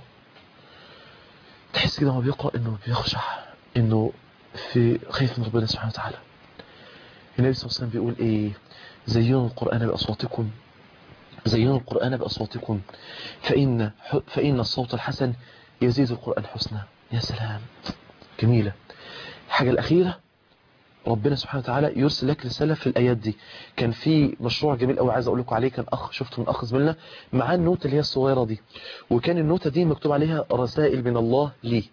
تحس كده ما بيقرأ إنه بيخشع إنه في خايف من ربنا سبحانه وتعالى النبي صلى الله عليه وسلم بيقول إيه زينوا القرآن بأصواتكم زينوا القرآن بأصواتكم فإن, فإن الصوت الحسن يزيد القرآن حسنا يا سلام جميلة الحاجة الأخيرة ربنا سبحانه وتعالى يرسل لك رسالة في الآيات دي كان في مشروع جميل قوي عايز أقول لكم عليه كان أخ شفته من أخ زميلنا معاه النوتة اللي هي الصغيرة دي وكان النوتة دي مكتوب عليها رسائل من الله لي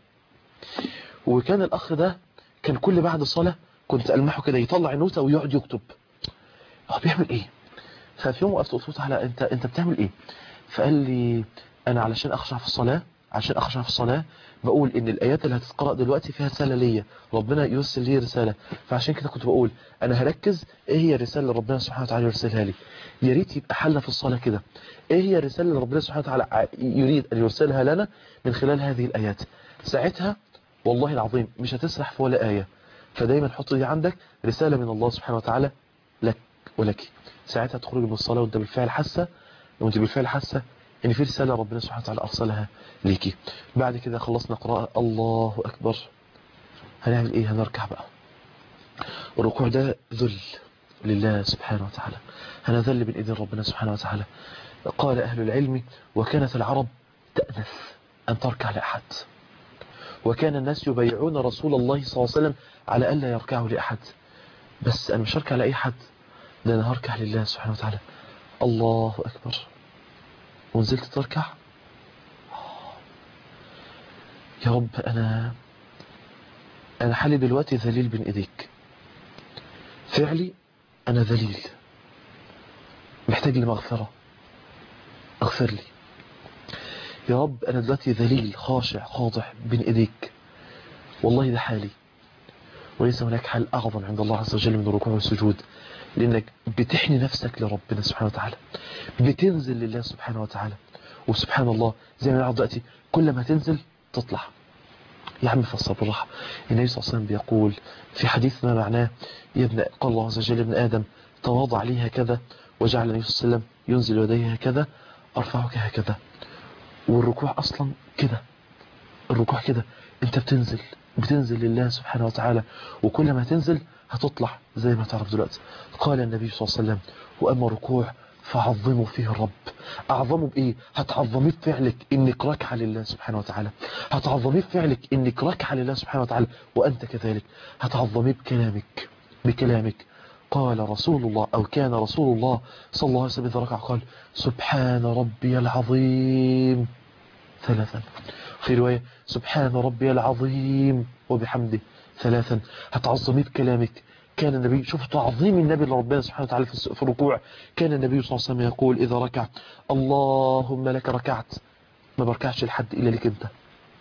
وكان الأخ ده كان كل بعد الصلاة كنت ألمحه كده يطلع النوتة ويقعد يكتب هو بيعمل إيه ففي يوم وقفت قلت على انت انت بتعمل ايه فقال لي انا علشان اخشع في الصلاه عشان اخشع في الصلاه بقول ان الايات اللي هتتقرا دلوقتي فيها رساله ليا ربنا يرسل لي رساله فعشان كده كنت بقول انا هركز ايه هي الرساله اللي ربنا سبحانه وتعالى يرسلها لي يا ريت يبقى حل في الصلاه كده ايه هي الرساله اللي ربنا سبحانه وتعالى يريد ان يرسلها لنا من خلال هذه الايات ساعتها والله العظيم مش هتسرح في ولا آية فدايما حط دي عندك رسالة من الله سبحانه وتعالى لك ولك ساعتها تخرج من الصلاة وانت بالفعل حاسة وانت بالفعل حاسة ان في رسالة ربنا سبحانه وتعالى ارسلها ليكي بعد كده خلصنا قراءة الله اكبر هنعمل ايه هنركع بقى الركوع ده ذل لله سبحانه وتعالى هنذل بين ايدين ربنا سبحانه وتعالى قال اهل العلم وكانت العرب تأنف ان تركع لاحد وكان الناس يبايعون رسول الله صلى الله عليه وسلم على الا يركعوا لاحد بس انا مش هركع لاي حد ده انا هركع لله سبحانه وتعالى الله اكبر ونزلت تركع يا رب انا انا حالي دلوقتي ذليل بين ايديك فعلي انا ذليل محتاج لمغفرة اغفر لي يا رب انا دلوقتي ذليل خاشع خاضع بين ايديك والله ده حالي وليس هناك حال اعظم عند الله عز وجل من الركوع والسجود لانك بتحني نفسك لربنا سبحانه وتعالى بتنزل لله سبحانه وتعالى وسبحان الله زي ما نعرف دلوقتي كل ما تنزل تطلع يا عم فصل بالراحه النبي صلى الله عليه وسلم بيقول في حديث ما معناه يا ابن قال الله عز وجل يا ابن ادم تواضع لي هكذا وجعل النبي صلى الله عليه وسلم ينزل يديه هكذا ارفعك هكذا والركوع اصلا كده الركوع كده انت بتنزل بتنزل لله سبحانه وتعالى وكل ما تنزل هتطلع زي ما تعرف دلوقتي قال النبي صلى الله عليه وسلم واما ركوع فعظموا فيه الرب اعظموا بايه هتعظميه بفعلك انك راكعه لله سبحانه وتعالى هتعظميه بفعلك انك راكعه لله سبحانه وتعالى وانت كذلك هتعظميه بكلامك بكلامك قال رسول الله او كان رسول الله صلى الله عليه وسلم اذا ركع قال سبحان ربي العظيم ثلاثا في رواية سبحان ربي العظيم وبحمده ثلاثا هتعظميه بكلامك كان النبي شوف تعظيم النبي لربنا سبحانه وتعالى في الركوع كان النبي صلى الله عليه وسلم يقول إذا ركع اللهم لك ركعت ما بركعش لحد إلا لك أنت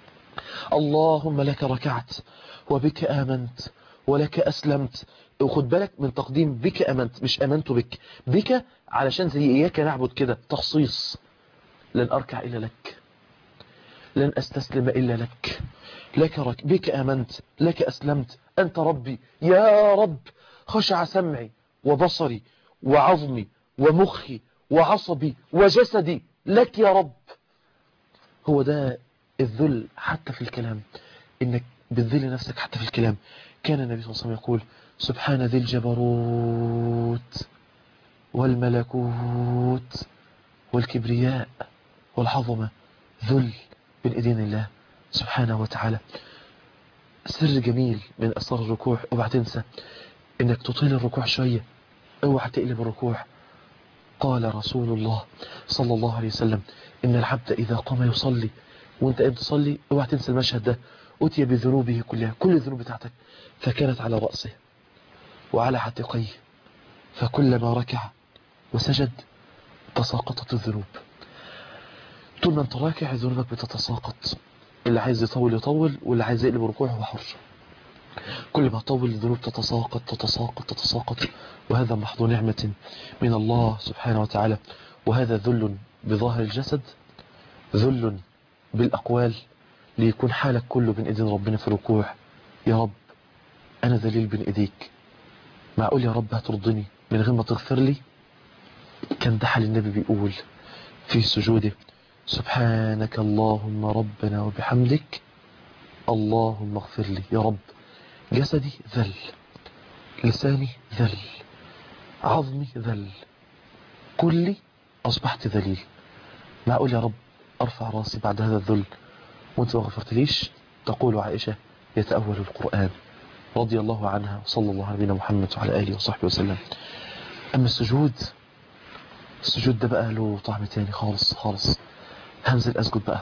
اللهم لك ركعت وبك آمنت ولك أسلمت وخد بالك من تقديم بك أمنت مش أمنت بك بك علشان زي إياك نعبد كده تخصيص لن أركع إلا لك لن أستسلم إلا لك لك رك بك آمنت لك أسلمت أنت ربي يا رب خشع سمعي وبصري وعظمي ومخي وعصبي وجسدي لك يا رب هو ده الذل حتى في الكلام إنك بتذل نفسك حتى في الكلام كان النبي صلى الله عليه وسلم يقول سبحان ذي الجبروت والملكوت والكبرياء والعظمة ذل بين ايدين الله سبحانه وتعالى سر جميل من اسرار الركوع اوعى تنسى انك تطيل الركوع شوية اوعى تقلب الركوع قال رسول الله صلى الله عليه وسلم ان العبد اذا قام يصلي وانت قايم تصلي اوعى تنسى المشهد ده اتي بذنوبه كلها كل الذنوب بتاعتك فكانت على رأسه وعلى حتقيه فكلما ركع وسجد تساقطت الذنوب طول ما انت راكع ذنوبك بتتساقط اللي عايز يطول يطول واللي عايز يقلب ركوع هو حر كل ما طول الذنوب تتساقط تتساقط تتساقط وهذا محض نعمة من الله سبحانه وتعالى وهذا ذل بظاهر الجسد ذل بالأقوال ليكون حالك كله بين ايدين ربنا في الركوع يا رب أنا ذليل بين ايديك معقول يا رب هترضني من غير ما تغفر لي كان ده حال النبي بيقول في سجوده سبحانك اللهم ربنا وبحمدك اللهم اغفر لي يا رب جسدي ذل لساني ذل عظمي ذل كلي أصبحت ذليل معقول يا رب أرفع راسي بعد هذا الذل وانت ما غفرتليش تقول عائشة يتأول القرآن رضي الله عنها صلى الله على نبينا محمد وعلى آله وصحبه وسلم أما السجود السجود ده بقى له طعم تاني خالص خالص هنزل أسجد بقى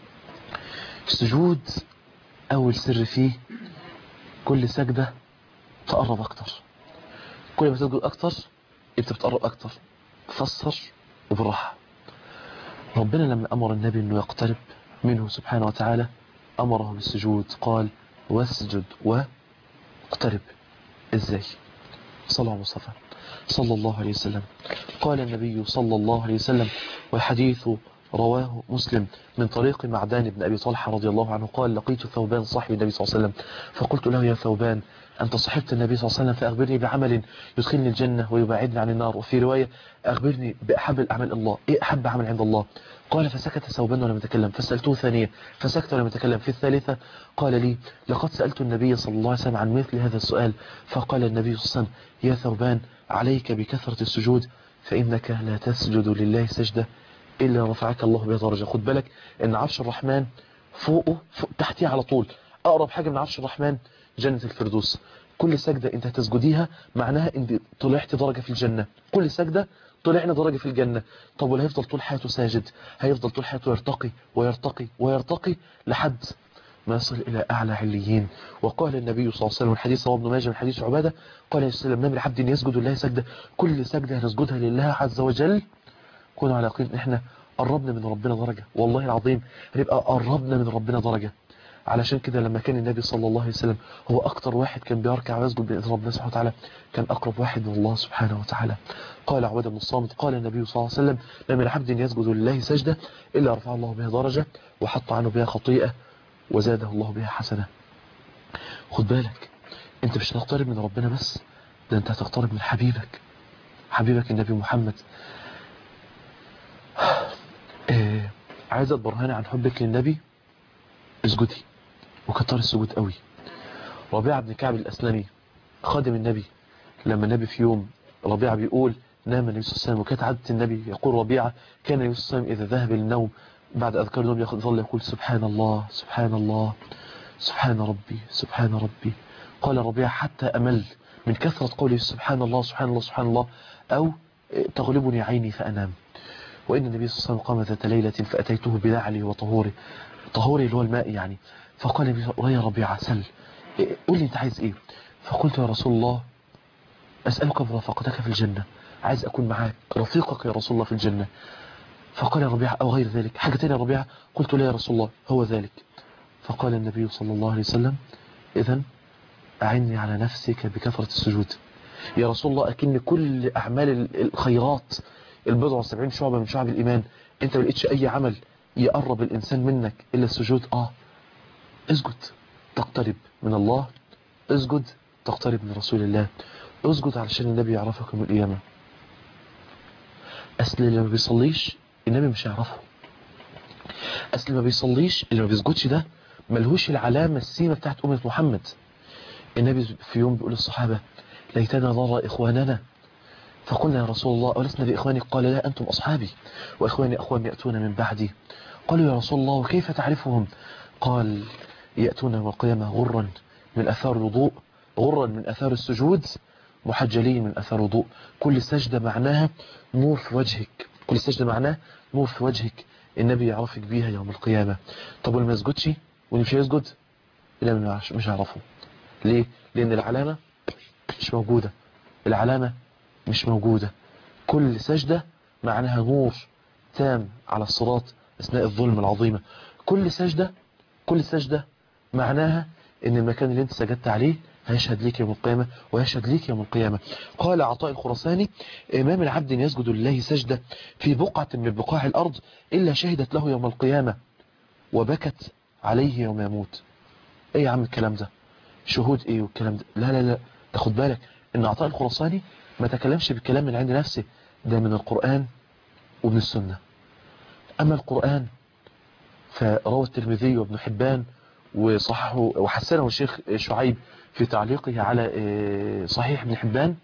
السجود أول سر فيه كل سجدة تقرب أكتر كل ما تسجد أكتر أنت بتقرب أكتر فسر وبالراحة ربنا لما أمر النبي أنه يقترب منه سبحانه وتعالى أمره بالسجود قال واسجد واقترب إزاي صلى الله مصطفى صلى الله عليه وسلم قال النبي صلى الله عليه وسلم والحديث رواه مسلم من طريق معدان بن أبي طلحة رضي الله عنه قال لقيت ثوبان صاحب النبي صلى الله عليه وسلم فقلت له يا ثوبان أنت صحبت النبي صلى الله عليه وسلم فأخبرني بعمل يدخلني الجنة ويبعدني عن النار وفي رواية أخبرني بأحب الأعمال الله إيه أحب عمل عند الله قال فسكت ثوبان ولم يتكلم فسألته ثانية فسكت ولم يتكلم في الثالثة قال لي لقد سألت النبي صلى الله عليه وسلم عن مثل هذا السؤال فقال النبي صلى الله عليه وسلم يا ثوبان عليك بكثرة السجود فإنك لا تسجد لله سجدة إلا رفعك الله بها درجة خد بالك إن عرش الرحمن فوقه فوق تحتيه على طول أقرب حاجة من عرش الرحمن جنة الفردوس كل سجدة انت هتسجديها معناها ان طلعت درجة في الجنة كل سجدة طلعنا درجة في الجنة طب ولا هيفضل طول حياته ساجد هيفضل طول حياته يرتقي ويرتقي ويرتقي لحد ما يصل إلى أعلى عليين وقال النبي صلى الله عليه وسلم الحديث رواه ابن ماجه من حديث عبادة قال عليه السلام نام لعبد يسجد لله سجدة كل سجدة هنسجدها لله عز وجل كونوا على يقين احنا قربنا من ربنا درجة والله العظيم هنبقى قربنا من ربنا درجة علشان كده لما كان النبي صلى الله عليه وسلم هو أكتر واحد كان بيركع ويسجد بإذن ربنا سبحانه وتعالى كان أقرب واحد من الله سبحانه وتعالى قال عبادة بن الصامت قال النبي صلى الله عليه وسلم لما العبد يسجد لله سجدة إلا رفع الله بها درجة وحط عنه بها خطيئة وزاده الله بها حسنة خد بالك انت مش هتقترب من ربنا بس ده انت هتقترب من حبيبك حبيبك النبي محمد آه عايزة برهان عن حبك للنبي اسجدي وكتر السجود قوي ربيعة بن كعب الأسلمي خادم النبي لما النبي في يوم ربيعة بيقول نام النبي صلى الله عليه وسلم وكانت عادة النبي يقول ربيعة كان النبي صلى الله عليه وسلم إذا ذهب للنوم بعد أذكار النوم يظل يقول سبحان الله سبحان الله سبحان ربي سبحان ربي قال ربيعة حتى أمل من كثرة قوله سبحان الله سبحان الله سبحان الله أو تغلبني عيني فأنام وإن النبي صلى الله عليه وسلم قام ذات ليلة فأتيته بنعلي وطهوري طهوري اللي هو الماء يعني فقال النبي يا ربيعة سل قول لي انت عايز ايه فقلت يا رسول الله أسألك برفقتك في الجنة عايز أكون معاك رفيقك يا رسول الله في الجنة فقال يا ربيعة أو غير ذلك حاجة تانية يا ربيعة قلت لا يا رسول الله هو ذلك فقال النبي صلى الله عليه وسلم إذا أعني على نفسك بكثرة السجود يا رسول الله أكن كل أعمال الخيرات البضع والسبعين شعبة من شعب الإيمان أنت ما لقيتش أي عمل يقرب الإنسان منك إلا السجود آه اسجد تقترب من الله اسجد تقترب من رسول الله اسجد علشان النبي يعرفك من القيامة أصل اللي ما بيصليش النبي مش هيعرفه أصل اللي ما بيصليش اللي ما بيسجدش ده ملهوش العلامة السيمة بتاعت أمة محمد النبي في يوم بيقول للصحابة ليتنا نرى إخواننا فقلنا يا رسول الله أولسنا بإخوانك قال لا أنتم أصحابي وإخواني أخوان يأتون من بعدي قالوا يا رسول الله وكيف تعرفهم قال يأتون يوم القيامة غرا من أثار الوضوء غرا من أثار السجود محجلين من أثار الوضوء كل سجدة معناها نور في وجهك كل سجدة معناها نور في وجهك النبي يعرفك بيها يوم القيامة طب واللي ما يسجدش واللي مش هيسجد لا مش هيعرفه ليه؟ لأن العلامة مش موجودة العلامة مش موجودة كل سجدة معناها نور تام على الصراط أثناء الظلم العظيمة كل سجدة كل سجدة معناها ان المكان اللي انت سجدت عليه هيشهد ليك يوم القيامة ويشهد ليك يوم القيامة قال عطاء الخرساني امام العبد يسجد لله سجدة في بقعة من بقاع الارض الا شهدت له يوم القيامة وبكت عليه يوم يموت ايه يا عم الكلام ده شهود ايه والكلام ده لا لا لا تاخد بالك ان عطاء الخرساني ما تكلمش بالكلام من عند نفسه ده من القرآن ومن السنة اما القرآن فروى الترمذي وابن حبان وصححه وحسنه الشيخ شعيب في تعليقه على صحيح ابن حبان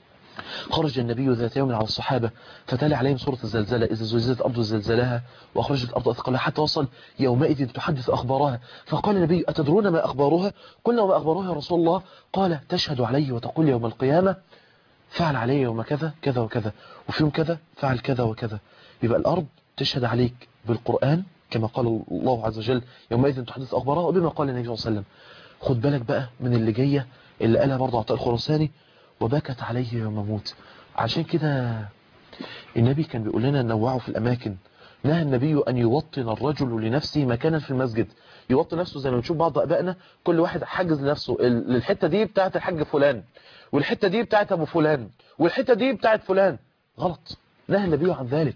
خرج النبي ذات يوم على الصحابة فتالي عليهم سورة الزلزلة إذا زلزلت الأرض زلزلها وأخرجت الأرض أثقالها حتى وصل يومئذ تحدث أخبارها فقال النبي أتدرون ما أخبارها قلنا وما أخبارها يا رسول الله قال تشهد علي وتقول يوم القيامة فعل علي يوم كذا كذا وكذا وفي يوم كذا فعل كذا وكذا يبقى الأرض تشهد عليك بالقرآن كما قال الله عز وجل يومئذ تحدث أخبارها وبما قال النبي صلى الله عليه وسلم خد بالك بقى من اللي جاية اللي قالها برضه عطاء الخرساني وبكت عليه يوم موت عشان كده النبي كان بيقول لنا نوعوا في الأماكن نهى النبي أن يوطن الرجل لنفسه مكانا في المسجد يوطن نفسه زي ما بنشوف بعض أبائنا كل واحد حجز لنفسه الحتة دي بتاعت الحاج فلان والحتة دي بتاعت أبو فلان والحتة دي بتاعت فلان غلط نهى النبي عن ذلك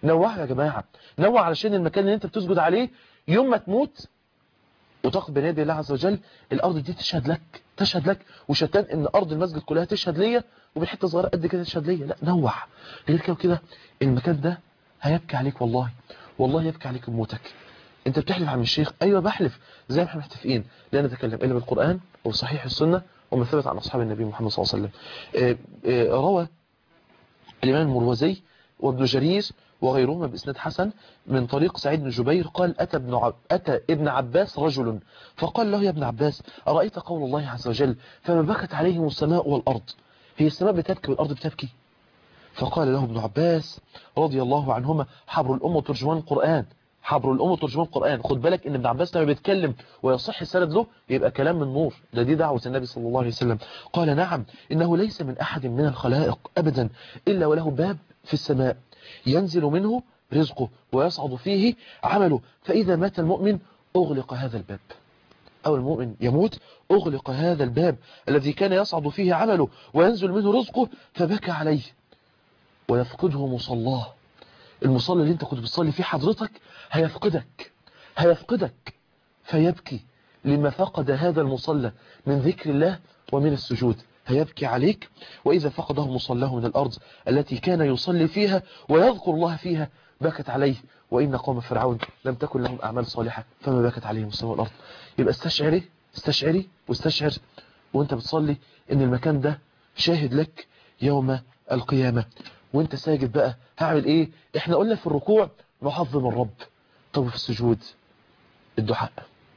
نوعوا يا جماعة نوع علشان المكان اللي انت بتسجد عليه يوم ما تموت وتقف بين يدي الله عز وجل الارض دي تشهد لك تشهد لك وشتان ان ارض المسجد كلها تشهد ليا وبالحته صغيره قد كده تشهد ليا لا نوع غير كده وكده المكان ده هيبكي عليك والله والله يبكي عليك بموتك انت بتحلف عن الشيخ ايوه بحلف زي ما احنا محتفقين لا نتكلم الا بالقران وصحيح السنه وما ثبت عن اصحاب النبي محمد صلى الله عليه وسلم آه، آه، روى الامام المروزي وابن جرير وغيرهما بإسناد حسن من طريق سعيد بن جبير قال أتى ابن, عب... أتى ابن عباس رجل فقال له يا ابن عباس أرأيت قول الله عز وجل فما بكت عليهم السماء والأرض هي السماء بتبكي والأرض بتبكي فقال له ابن عباس رضي الله عنهما حبر الأمة ترجمان القرآن حبر الأمة ترجمان القرآن خد بالك ان ابن عباس لما بيتكلم ويصح السند له يبقى كلام من نور ده دي دعوة النبي صلى الله عليه وسلم قال نعم إنه ليس من أحد من الخلائق أبدا إلا وله باب في السماء ينزل منه رزقه ويصعد فيه عمله فإذا مات المؤمن أغلق هذا الباب أو المؤمن يموت أغلق هذا الباب الذي كان يصعد فيه عمله وينزل منه رزقه فبكى عليه ويفقده مصلاه المصلى اللي انت كنت بتصلي فيه حضرتك هيفقدك هيفقدك فيبكي لما فقد هذا المصلى من ذكر الله ومن السجود هيبكي عليك وإذا فقده مصلاه من الأرض التي كان يصلي فيها ويذكر الله فيها بكت عليه وإن قوم فرعون لم تكن لهم أعمال صالحة فما بكت عليهم السماء والأرض يبقى استشعري استشعري واستشعر وانت بتصلي ان المكان ده شاهد لك يوم القيامة وانت ساجد بقى هعمل ايه احنا قلنا في الركوع نعظم الرب طب في السجود الدعاء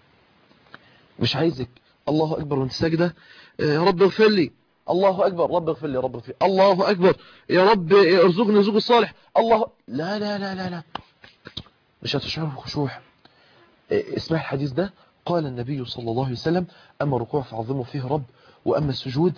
مش عايزك الله أكبر وانت ساجدة يا رب اغفر لي الله أكبر رب اغفر لي رب اغفر لي الله أكبر يا رب ارزقني رزق الصالح الله لا لا لا لا لا مش هتشعر بخشوع اسمع الحديث ده قال النبي صلى الله عليه وسلم أما الركوع فعظموا فيه رب وأما السجود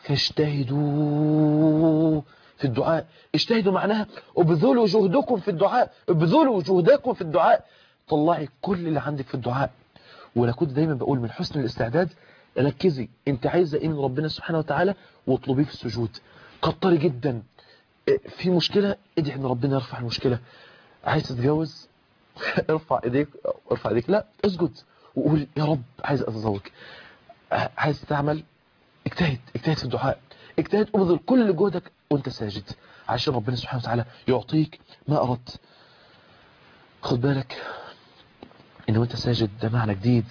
فاجتهدوا في الدعاء اجتهدوا معناها ابذلوا جهدكم في الدعاء ابذلوا جهدكم في الدعاء طلعي كل اللي عندك في الدعاء وانا كنت دايما بقول من حسن الاستعداد ركزي انت عايزه ايه من ربنا سبحانه وتعالى واطلبيه في السجود كتري جدا في مشكله ادعي ان ربنا يرفع المشكله عايز تتجوز ارفع ايديك ارفع ايديك لا اسجد وقول يا رب عايز اتزوج عايز تعمل اجتهد اجتهد في الدعاء اجتهد ابذل كل جهدك وانت ساجد عشان ربنا سبحانه وتعالى يعطيك ما اردت خد بالك ان وانت ساجد ده معنى جديد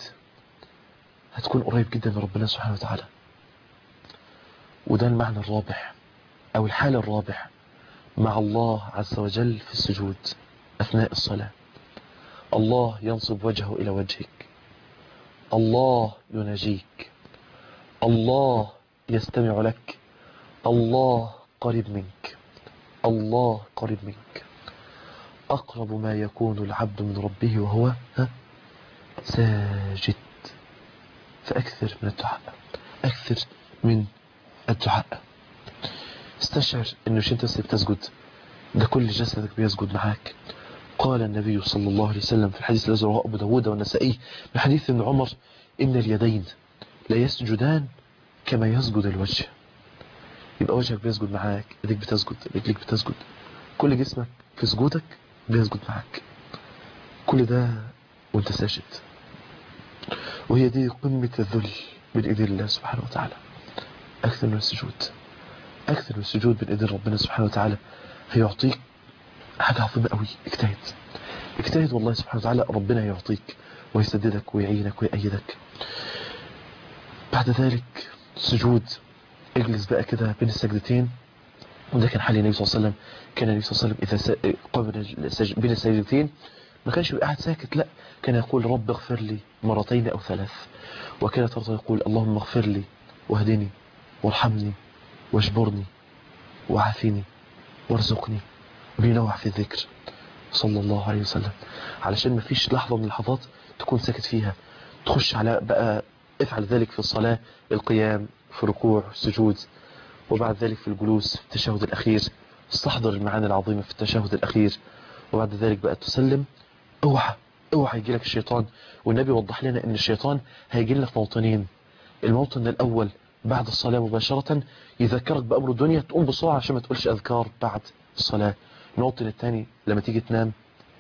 هتكون قريب جدا من ربنا سبحانه وتعالى وده المعنى الرابع او الحال الرابع مع الله عز وجل في السجود اثناء الصلاة الله ينصب وجهه الى وجهك الله يناجيك الله يستمع لك الله قريب منك الله قريب منك أقرب ما يكون العبد من ربه وهو ها ساجد فأكثر من الدعاء أكثر من الدعاء استشعر أنه مش أنت بس بتسجد ده كل جسدك بيسجد معاك قال النبي صلى الله عليه وسلم في الحديث الذي رواه أبو داود والنسائي من حديث ابن عمر إن اليدين لا يسجدان كما يسجد الوجه يبقى وجهك بيسجد معاك ايديك بتسجد رجليك بتسجد كل جسمك في سجودك بيسجد معاك كل ده وانت ساجد وهي دي قمة الذل بين ايدين الله سبحانه وتعالى اكثر من السجود اكثر من السجود بين ايدين ربنا سبحانه وتعالى هيعطيك حاجة عظيمة قوي اجتهد اجتهد والله سبحانه وتعالى ربنا يعطيك ويسددك ويعينك ويأيدك بعد ذلك سجود اجلس بقى كده بين السجدتين وده كان حال النبي صلى الله عليه وسلم كان النبي صلى الله عليه وسلم إذا قام بين السجدتين ما كانش بيبقى قاعد ساكت لا كان يقول رب اغفر لي مرتين أو ثلاث وكان ترى يقول اللهم اغفر لي واهدني وارحمني واجبرني وعافني وارزقني وبينوع في الذكر صلى الله عليه وسلم علشان ما فيش لحظة من اللحظات تكون ساكت فيها تخش على بقى افعل ذلك في الصلاة القيام في ركوع السجود وبعد ذلك في الجلوس في التشهد الأخير استحضر المعاني العظيمة في التشهد الأخير وبعد ذلك بقى تسلم اوعى اوعى يجي لك الشيطان والنبي وضح لنا ان الشيطان هيجي لنا في موطنين الموطن الأول بعد الصلاة مباشرة يذكرك بأمر الدنيا تقوم بسرعة عشان ما تقولش أذكار بعد الصلاة الموطن الثاني لما تيجي تنام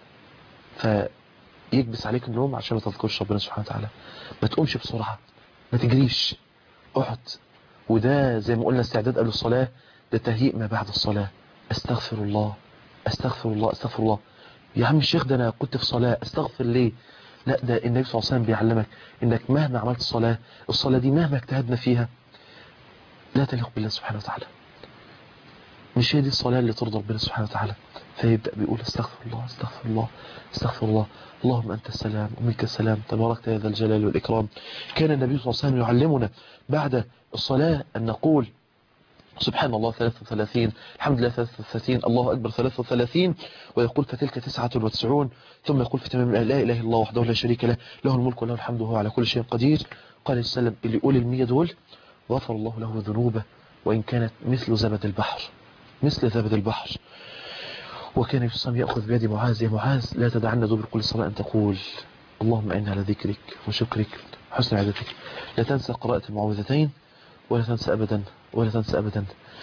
فيكبس عليك النوم عشان ما تذكرش ربنا سبحانه وتعالى ما تقومش بسرعة ما تجريش اقعد وده زي ما قلنا استعداد قبل الصلاة ده تهيئ ما بعد الصلاة استغفر الله استغفر الله استغفر الله يا عم الشيخ ده انا كنت في صلاة استغفر ليه لا ده النبي صلى الله عليه وسلم بيعلمك انك مهما عملت الصلاة الصلاة دي مهما اجتهدنا فيها لا تليق بالله سبحانه وتعالى مش هي دي الصلاة اللي ترضى ربنا سبحانه وتعالى فيبدأ بيقول استغفر الله استغفر الله استغفر الله اللهم أنت السلام ومنك السلام تباركت يا ذا الجلال والإكرام كان النبي صلى الله عليه وسلم يعلمنا بعد الصلاة أن نقول سبحان الله 33 الحمد لله 33 الله أكبر 33 ويقول فتلك 99 ثم يقول في تمام لا إله إلا الله وحده لا شريك له له الملك وله الحمد وهو على كل شيء قدير قال السلام اللي يقول المية دول غفر الله له ذنوبه وإن كانت مثل زبد البحر مثل زبد البحر وكان يصم يأخذ بيد معاذ يا معاذ لا تدعنا دبر كل صلاة أن تقول اللهم إنا على ذكرك وشكرك وحسن عبادتك لا تنسى قراءة المعوذتين ولا تنسى أبدا ولا تنسى أبدا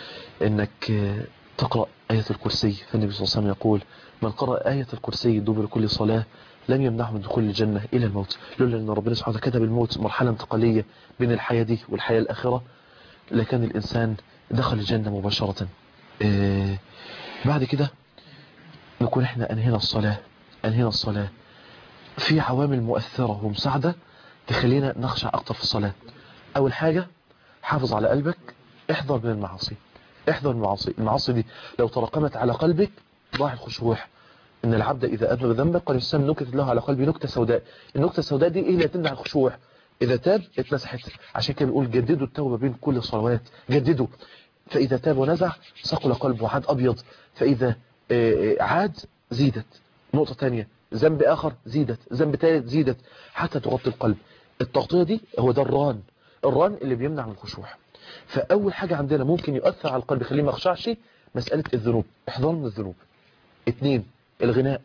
أنك تقرأ آية الكرسي فالنبي صلى الله عليه وسلم يقول من قرأ آية الكرسي دبر كل صلاة لم يمنعه من دخول الجنة إلى الموت لولا أن ربنا سبحانه وتعالى كتب الموت مرحلة انتقالية بين الحياة دي والحياة الآخرة لكان الإنسان دخل الجنة مباشرة إيه بعد كده نكون احنا أنهينا الصلاة أنهينا الصلاة في عوامل مؤثرة ومساعدة تخلينا نخشع أكتر في الصلاة أول حاجة حافظ على قلبك احذر من المعاصي احذر من المعاصي المعاصي دي لو تراكمت على قلبك ضاع الخشوع ان العبد اذا اذنب ذنبا قال السلام نكت له على قلبي نكته سوداء النكته السوداء دي ايه اللي تمنع الخشوع اذا تاب اتمسحت عشان كده بيقول جددوا التوبه بين كل الصلوات جددوا فاذا تاب ونزع ثقل قلبه وعاد ابيض فاذا عاد زيدت نقطه ثانيه ذنب اخر زيدت ذنب ثالث زيدت حتى تغطي القلب التغطيه دي هو ده الران الران اللي بيمنع من الخشوع فاول حاجه عندنا ممكن يؤثر على القلب يخليه ما يخشعش مساله الذنوب احذار من الذنوب اثنين الغناء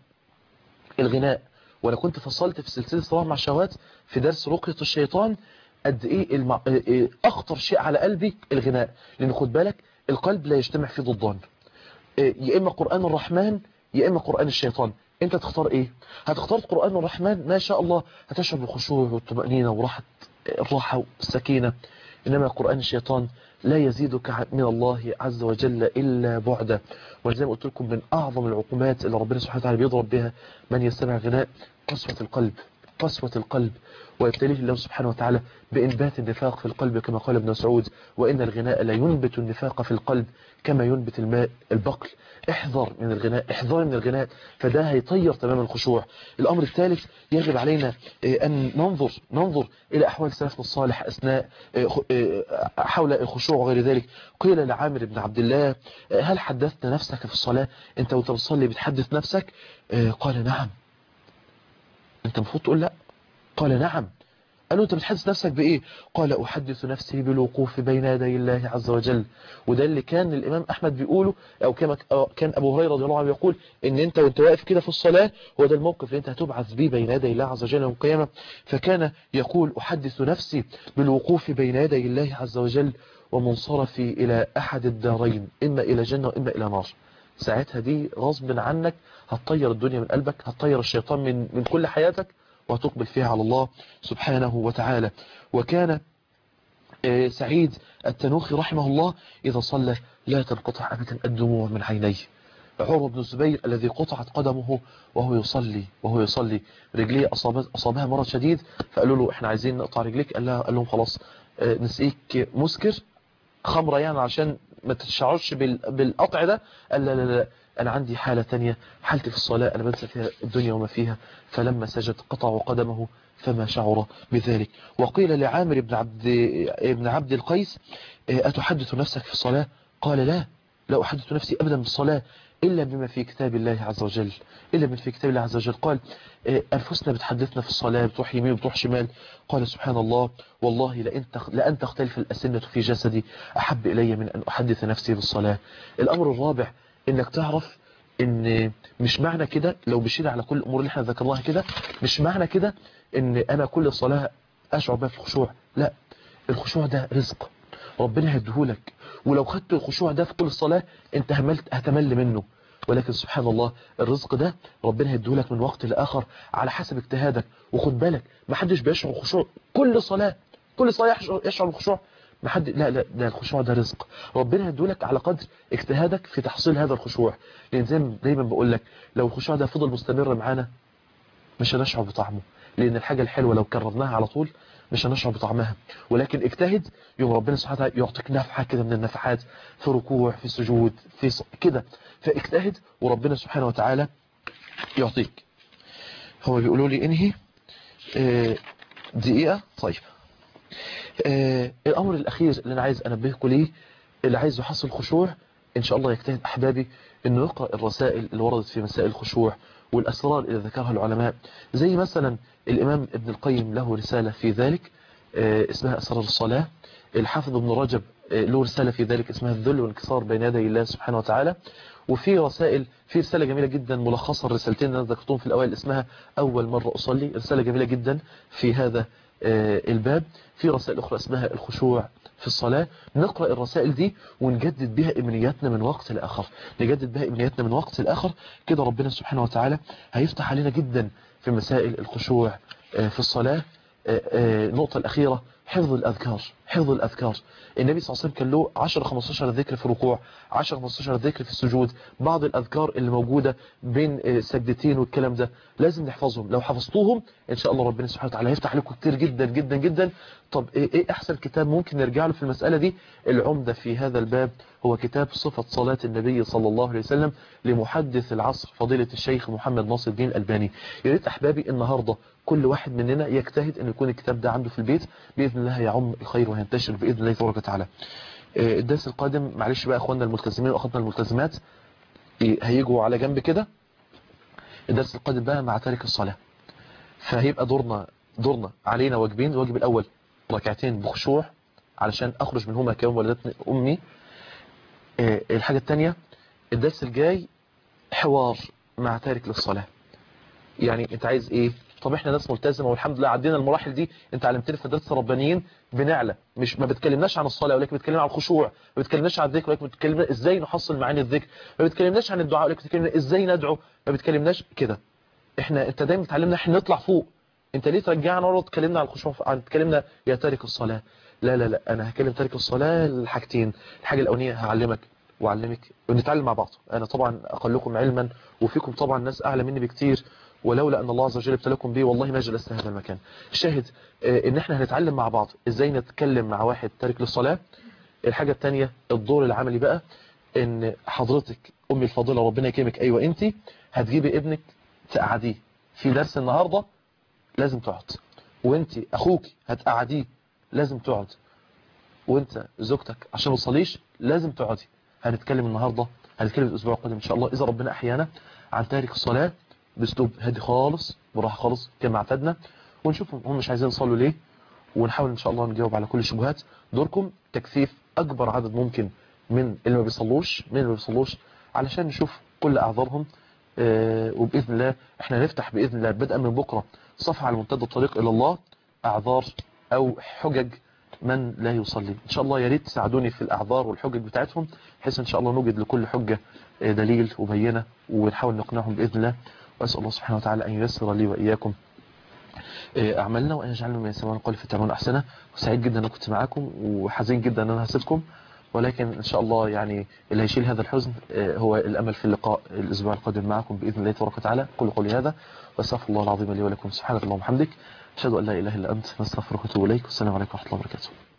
الغناء وانا كنت فصلت في سلسله صراع مع الشهوات في درس رقيه الشيطان قد ايه المع... إيه اخطر شيء على قلبي الغناء لان خد بالك القلب لا يجتمع فيه ضدان إيه يا اما قران الرحمن يا اما قران الشيطان انت تختار ايه هتختار قران الرحمن ما شاء الله هتشعر بالخشوع والطمانينه وراحه الراحه والسكينه انما قران الشيطان لا يزيدك من الله عز وجل إلا بعدا ولذلك قلت لكم من أعظم العقوبات اللي ربنا سبحانه وتعالى بيضرب بها من يستمع غناء قسوة القلب قسوة القلب ويبتليه الله سبحانه وتعالى بإنبات النفاق في القلب كما قال ابن مسعود وإن الغناء لا ينبت النفاق في القلب كما ينبت الماء البقل احذر من الغناء احذر من الغناء فده هيطير تماما الخشوع الأمر الثالث يجب علينا أن ننظر ننظر إلى أحوال سلفنا الصالح أثناء حول الخشوع وغير ذلك قيل لعامر بن عبد الله هل حدثت نفسك في الصلاة أنت وانت بتصلي بتحدث نفسك قال نعم أنت المفروض تقول لا قال نعم قال له أنت بتحدث نفسك بإيه قال أحدث نفسي بالوقوف بين يدي الله عز وجل وده اللي كان الإمام أحمد بيقوله أو كما كان أبو هريرة رضي الله عنه يقول إن أنت وأنت واقف كده في الصلاة هو ده الموقف اللي أنت هتبعث به بين يدي الله عز وجل يوم القيامة فكان يقول أحدث نفسي بالوقوف بين يدي الله عز وجل ومنصرفي إلى أحد الدارين إما إلى جنة وإما إلى نار ساعتها دي غصب عنك هتطير الدنيا من قلبك هتطير الشيطان من, من كل حياتك وتقبل فيها على الله سبحانه وتعالى وكان سعيد التنوخي رحمه الله إذا صلى لا تنقطع أبدا الدموع من عينيه عروة بن الزبير الذي قطعت قدمه وهو يصلي وهو يصلي رجليه أصابت أصابها مرض شديد فقالوا له احنا عايزين نقطع رجليك قال, قال لهم خلاص نسقيك مسكر خمرة يعني عشان ما تشعرش بالقطع ده قال لا لا لا أنا عندي حالة تانية حالتي في الصلاة أنا بنسى فيها الدنيا وما فيها فلما سجد قطعوا قدمه فما شعر بذلك وقيل لعامر بن عبد, بن عبد القيس أتحدث نفسك في الصلاة قال لا لا أحدث نفسي أبدا بالصلاة إلا بما في كتاب الله عز وجل إلا بما في كتاب الله عز وجل قال أنفسنا بتحدثنا في الصلاة بتروح يمين وبتروح شمال قال سبحان الله والله لأن, لأن تختلف الأسنة في جسدي أحب إلي من أن أحدث نفسي بالصلاة الأمر الرابع انك تعرف ان مش معنى كده لو بشير على كل الامور اللي احنا ذكرناها كده مش معنى كده ان انا كل صلاة اشعر بها في الخشوع لا الخشوع ده رزق ربنا هيديهولك ولو خدت الخشوع ده في كل الصلاة انت هملت هتمل منه ولكن سبحان الله الرزق ده ربنا هيديهولك من وقت لآخر على حسب اجتهادك وخد بالك ما حدش بيشعر خشوع كل صلاة كل صلاة يشعر, يشعر بالخشوع ما حد لا لا ده الخشوع ده رزق ربنا هيديهولك على قدر اجتهادك في تحصيل هذا الخشوع لان زي ما دايما بقول لك لو الخشوع ده فضل مستمر معانا مش هنشعر بطعمه لان الحاجة الحلوة لو كررناها على طول مش هنشعر بطعمها ولكن اجتهد يوم ربنا سبحانه وتعالى يعطيك نفحة كده من النفحات في ركوع في سجود في ص... كده فاجتهد وربنا سبحانه وتعالى يعطيك هو بيقولوا لي انهي اه دقيقة طيب اه الامر الاخير اللي انا عايز انبهكم ليه اللي عايز يحصل خشوع ان شاء الله يجتهد احبابي انه يقرأ الرسائل اللي وردت في مسائل الخشوع والأسرار اللي ذكرها العلماء زي مثلا الإمام ابن القيم له رسالة في ذلك اسمها أسرار الصلاة الحافظ ابن رجب له رسالة في ذلك اسمها الذل والانكسار بين يدي الله سبحانه وتعالى وفي رسائل في رسالة جميلة جدا ملخصة الرسالتين اللي أنا ذكرتهم في الأوائل اسمها أول مرة أصلي رسالة جميلة جدا في هذا الباب في رسائل أخرى اسمها الخشوع في الصلاة نقرأ الرسائل دي ونجدد بها إمنياتنا من وقت لآخر نجدد بها إمنياتنا من وقت لآخر كده ربنا سبحانه وتعالى هيفتح علينا جدا في مسائل الخشوع في الصلاة النقطة الأخيرة حفظ الأذكار حفظ الأذكار النبي صلى الله عليه وسلم كان له 10 15 ذكر في الركوع 10 15 ذكر في السجود بعض الأذكار اللي موجودة بين سجدتين والكلام ده لازم نحفظهم لو حفظتوهم إن شاء الله ربنا سبحانه وتعالى هيفتح لكم كتير جدا جدا جدا طب إيه أحسن كتاب ممكن نرجع له في المسألة دي العمدة في هذا الباب هو كتاب صفة صلاة النبي صلى الله عليه وسلم لمحدث العصر فضيلة الشيخ محمد ناصر الدين الألباني يا ريت أحبابي النهاردة كل واحد مننا يجتهد أن يكون الكتاب ده عنده في البيت بإذن الله يعم الخير وهينتشر بإذن الله تبارك وتعالى الدرس القادم معلش بقى أخواننا الملتزمين وأخواتنا الملتزمات هيجوا على جنب كده الدرس القادم بقى مع تارك الصلاة فهيبقى دورنا دورنا علينا واجبين الواجب الأول ركعتين بخشوع علشان أخرج منهما كيوم ولدتني أمي الحاجة الثانية الدرس الجاي حوار مع تارك للصلاة يعني انت عايز ايه طب احنا ناس ملتزمه والحمد لله عدينا المراحل دي انت علمتني في مدرسه الربانيين بنعلى مش ما بتكلمناش عن الصلاه ولكن بتكلمنا عن الخشوع ما بتكلمناش عن الذكر ولكن بتكلمنا ازاي نحصل معاني الذكر ما بتكلمناش عن الدعاء ولكن بتكلمنا ازاي ندعو ما بتكلمناش كده احنا انت دايما بتعلمنا احنا نطلع فوق انت ليه ترجعنا ورا تكلمنا عن الخشوع عن تكلمنا يا تارك الصلاه لا لا لا انا هكلم تارك الصلاه الحاجتين الحاجه الاولانيه هعلمك واعلمك ونتعلم مع بعض انا طبعا اقلكم علما وفيكم طبعا ناس اعلى مني بكتير ولولا ان الله عز وجل ابتلاكم بي والله ما جلست هذا المكان الشاهد ان احنا هنتعلم مع بعض ازاي نتكلم مع واحد تارك للصلاة الحاجة التانية الدور العملي بقى ان حضرتك امي الفاضلة ربنا يكرمك ايوه انت هتجيبي ابنك تقعديه في درس النهاردة لازم تقعد وانت اخوك هتقعديه لازم تقعد وانت زوجتك عشان ما تصليش لازم تقعدي هنتكلم النهاردة هنتكلم الاسبوع القادم ان شاء الله اذا ربنا احيانا عن تارك الصلاة باسلوب هادي خالص براحه خالص كما اعتدنا ونشوف هم مش عايزين يصلوا ليه ونحاول ان شاء الله نجاوب على كل الشبهات دوركم تكثيف اكبر عدد ممكن من اللي ما بيصلوش من اللي ما بيصلوش علشان نشوف كل اعذارهم آه وباذن الله احنا نفتح باذن الله بدءا من بكره صفحه على منتدى الطريق الى الله اعذار او حجج من لا يصلي ان شاء الله يا ريت تساعدوني في الاعذار والحجج بتاعتهم بحيث ان شاء الله نوجد لكل حجه دليل وبينه ونحاول نقنعهم باذن الله وأسأل الله سبحانه وتعالى أن ييسر لي وإياكم أعمالنا وأن يجعلنا من يسمعون القول في تعملون أحسنه وسعيد جدا أن كنت معاكم وحزين جدا أن أنا هسيبكم ولكن إن شاء الله يعني اللي هيشيل هذا الحزن هو الأمل في اللقاء الأسبوع القادم معكم بإذن الله تبارك وتعالى كل قولي هذا واستغفر الله العظيم لي ولكم سبحانك اللهم وبحمدك أشهد أن لا إله إلا أنت نستغفرك ونتوب إليك والسلام عليكم ورحمة الله وبركاته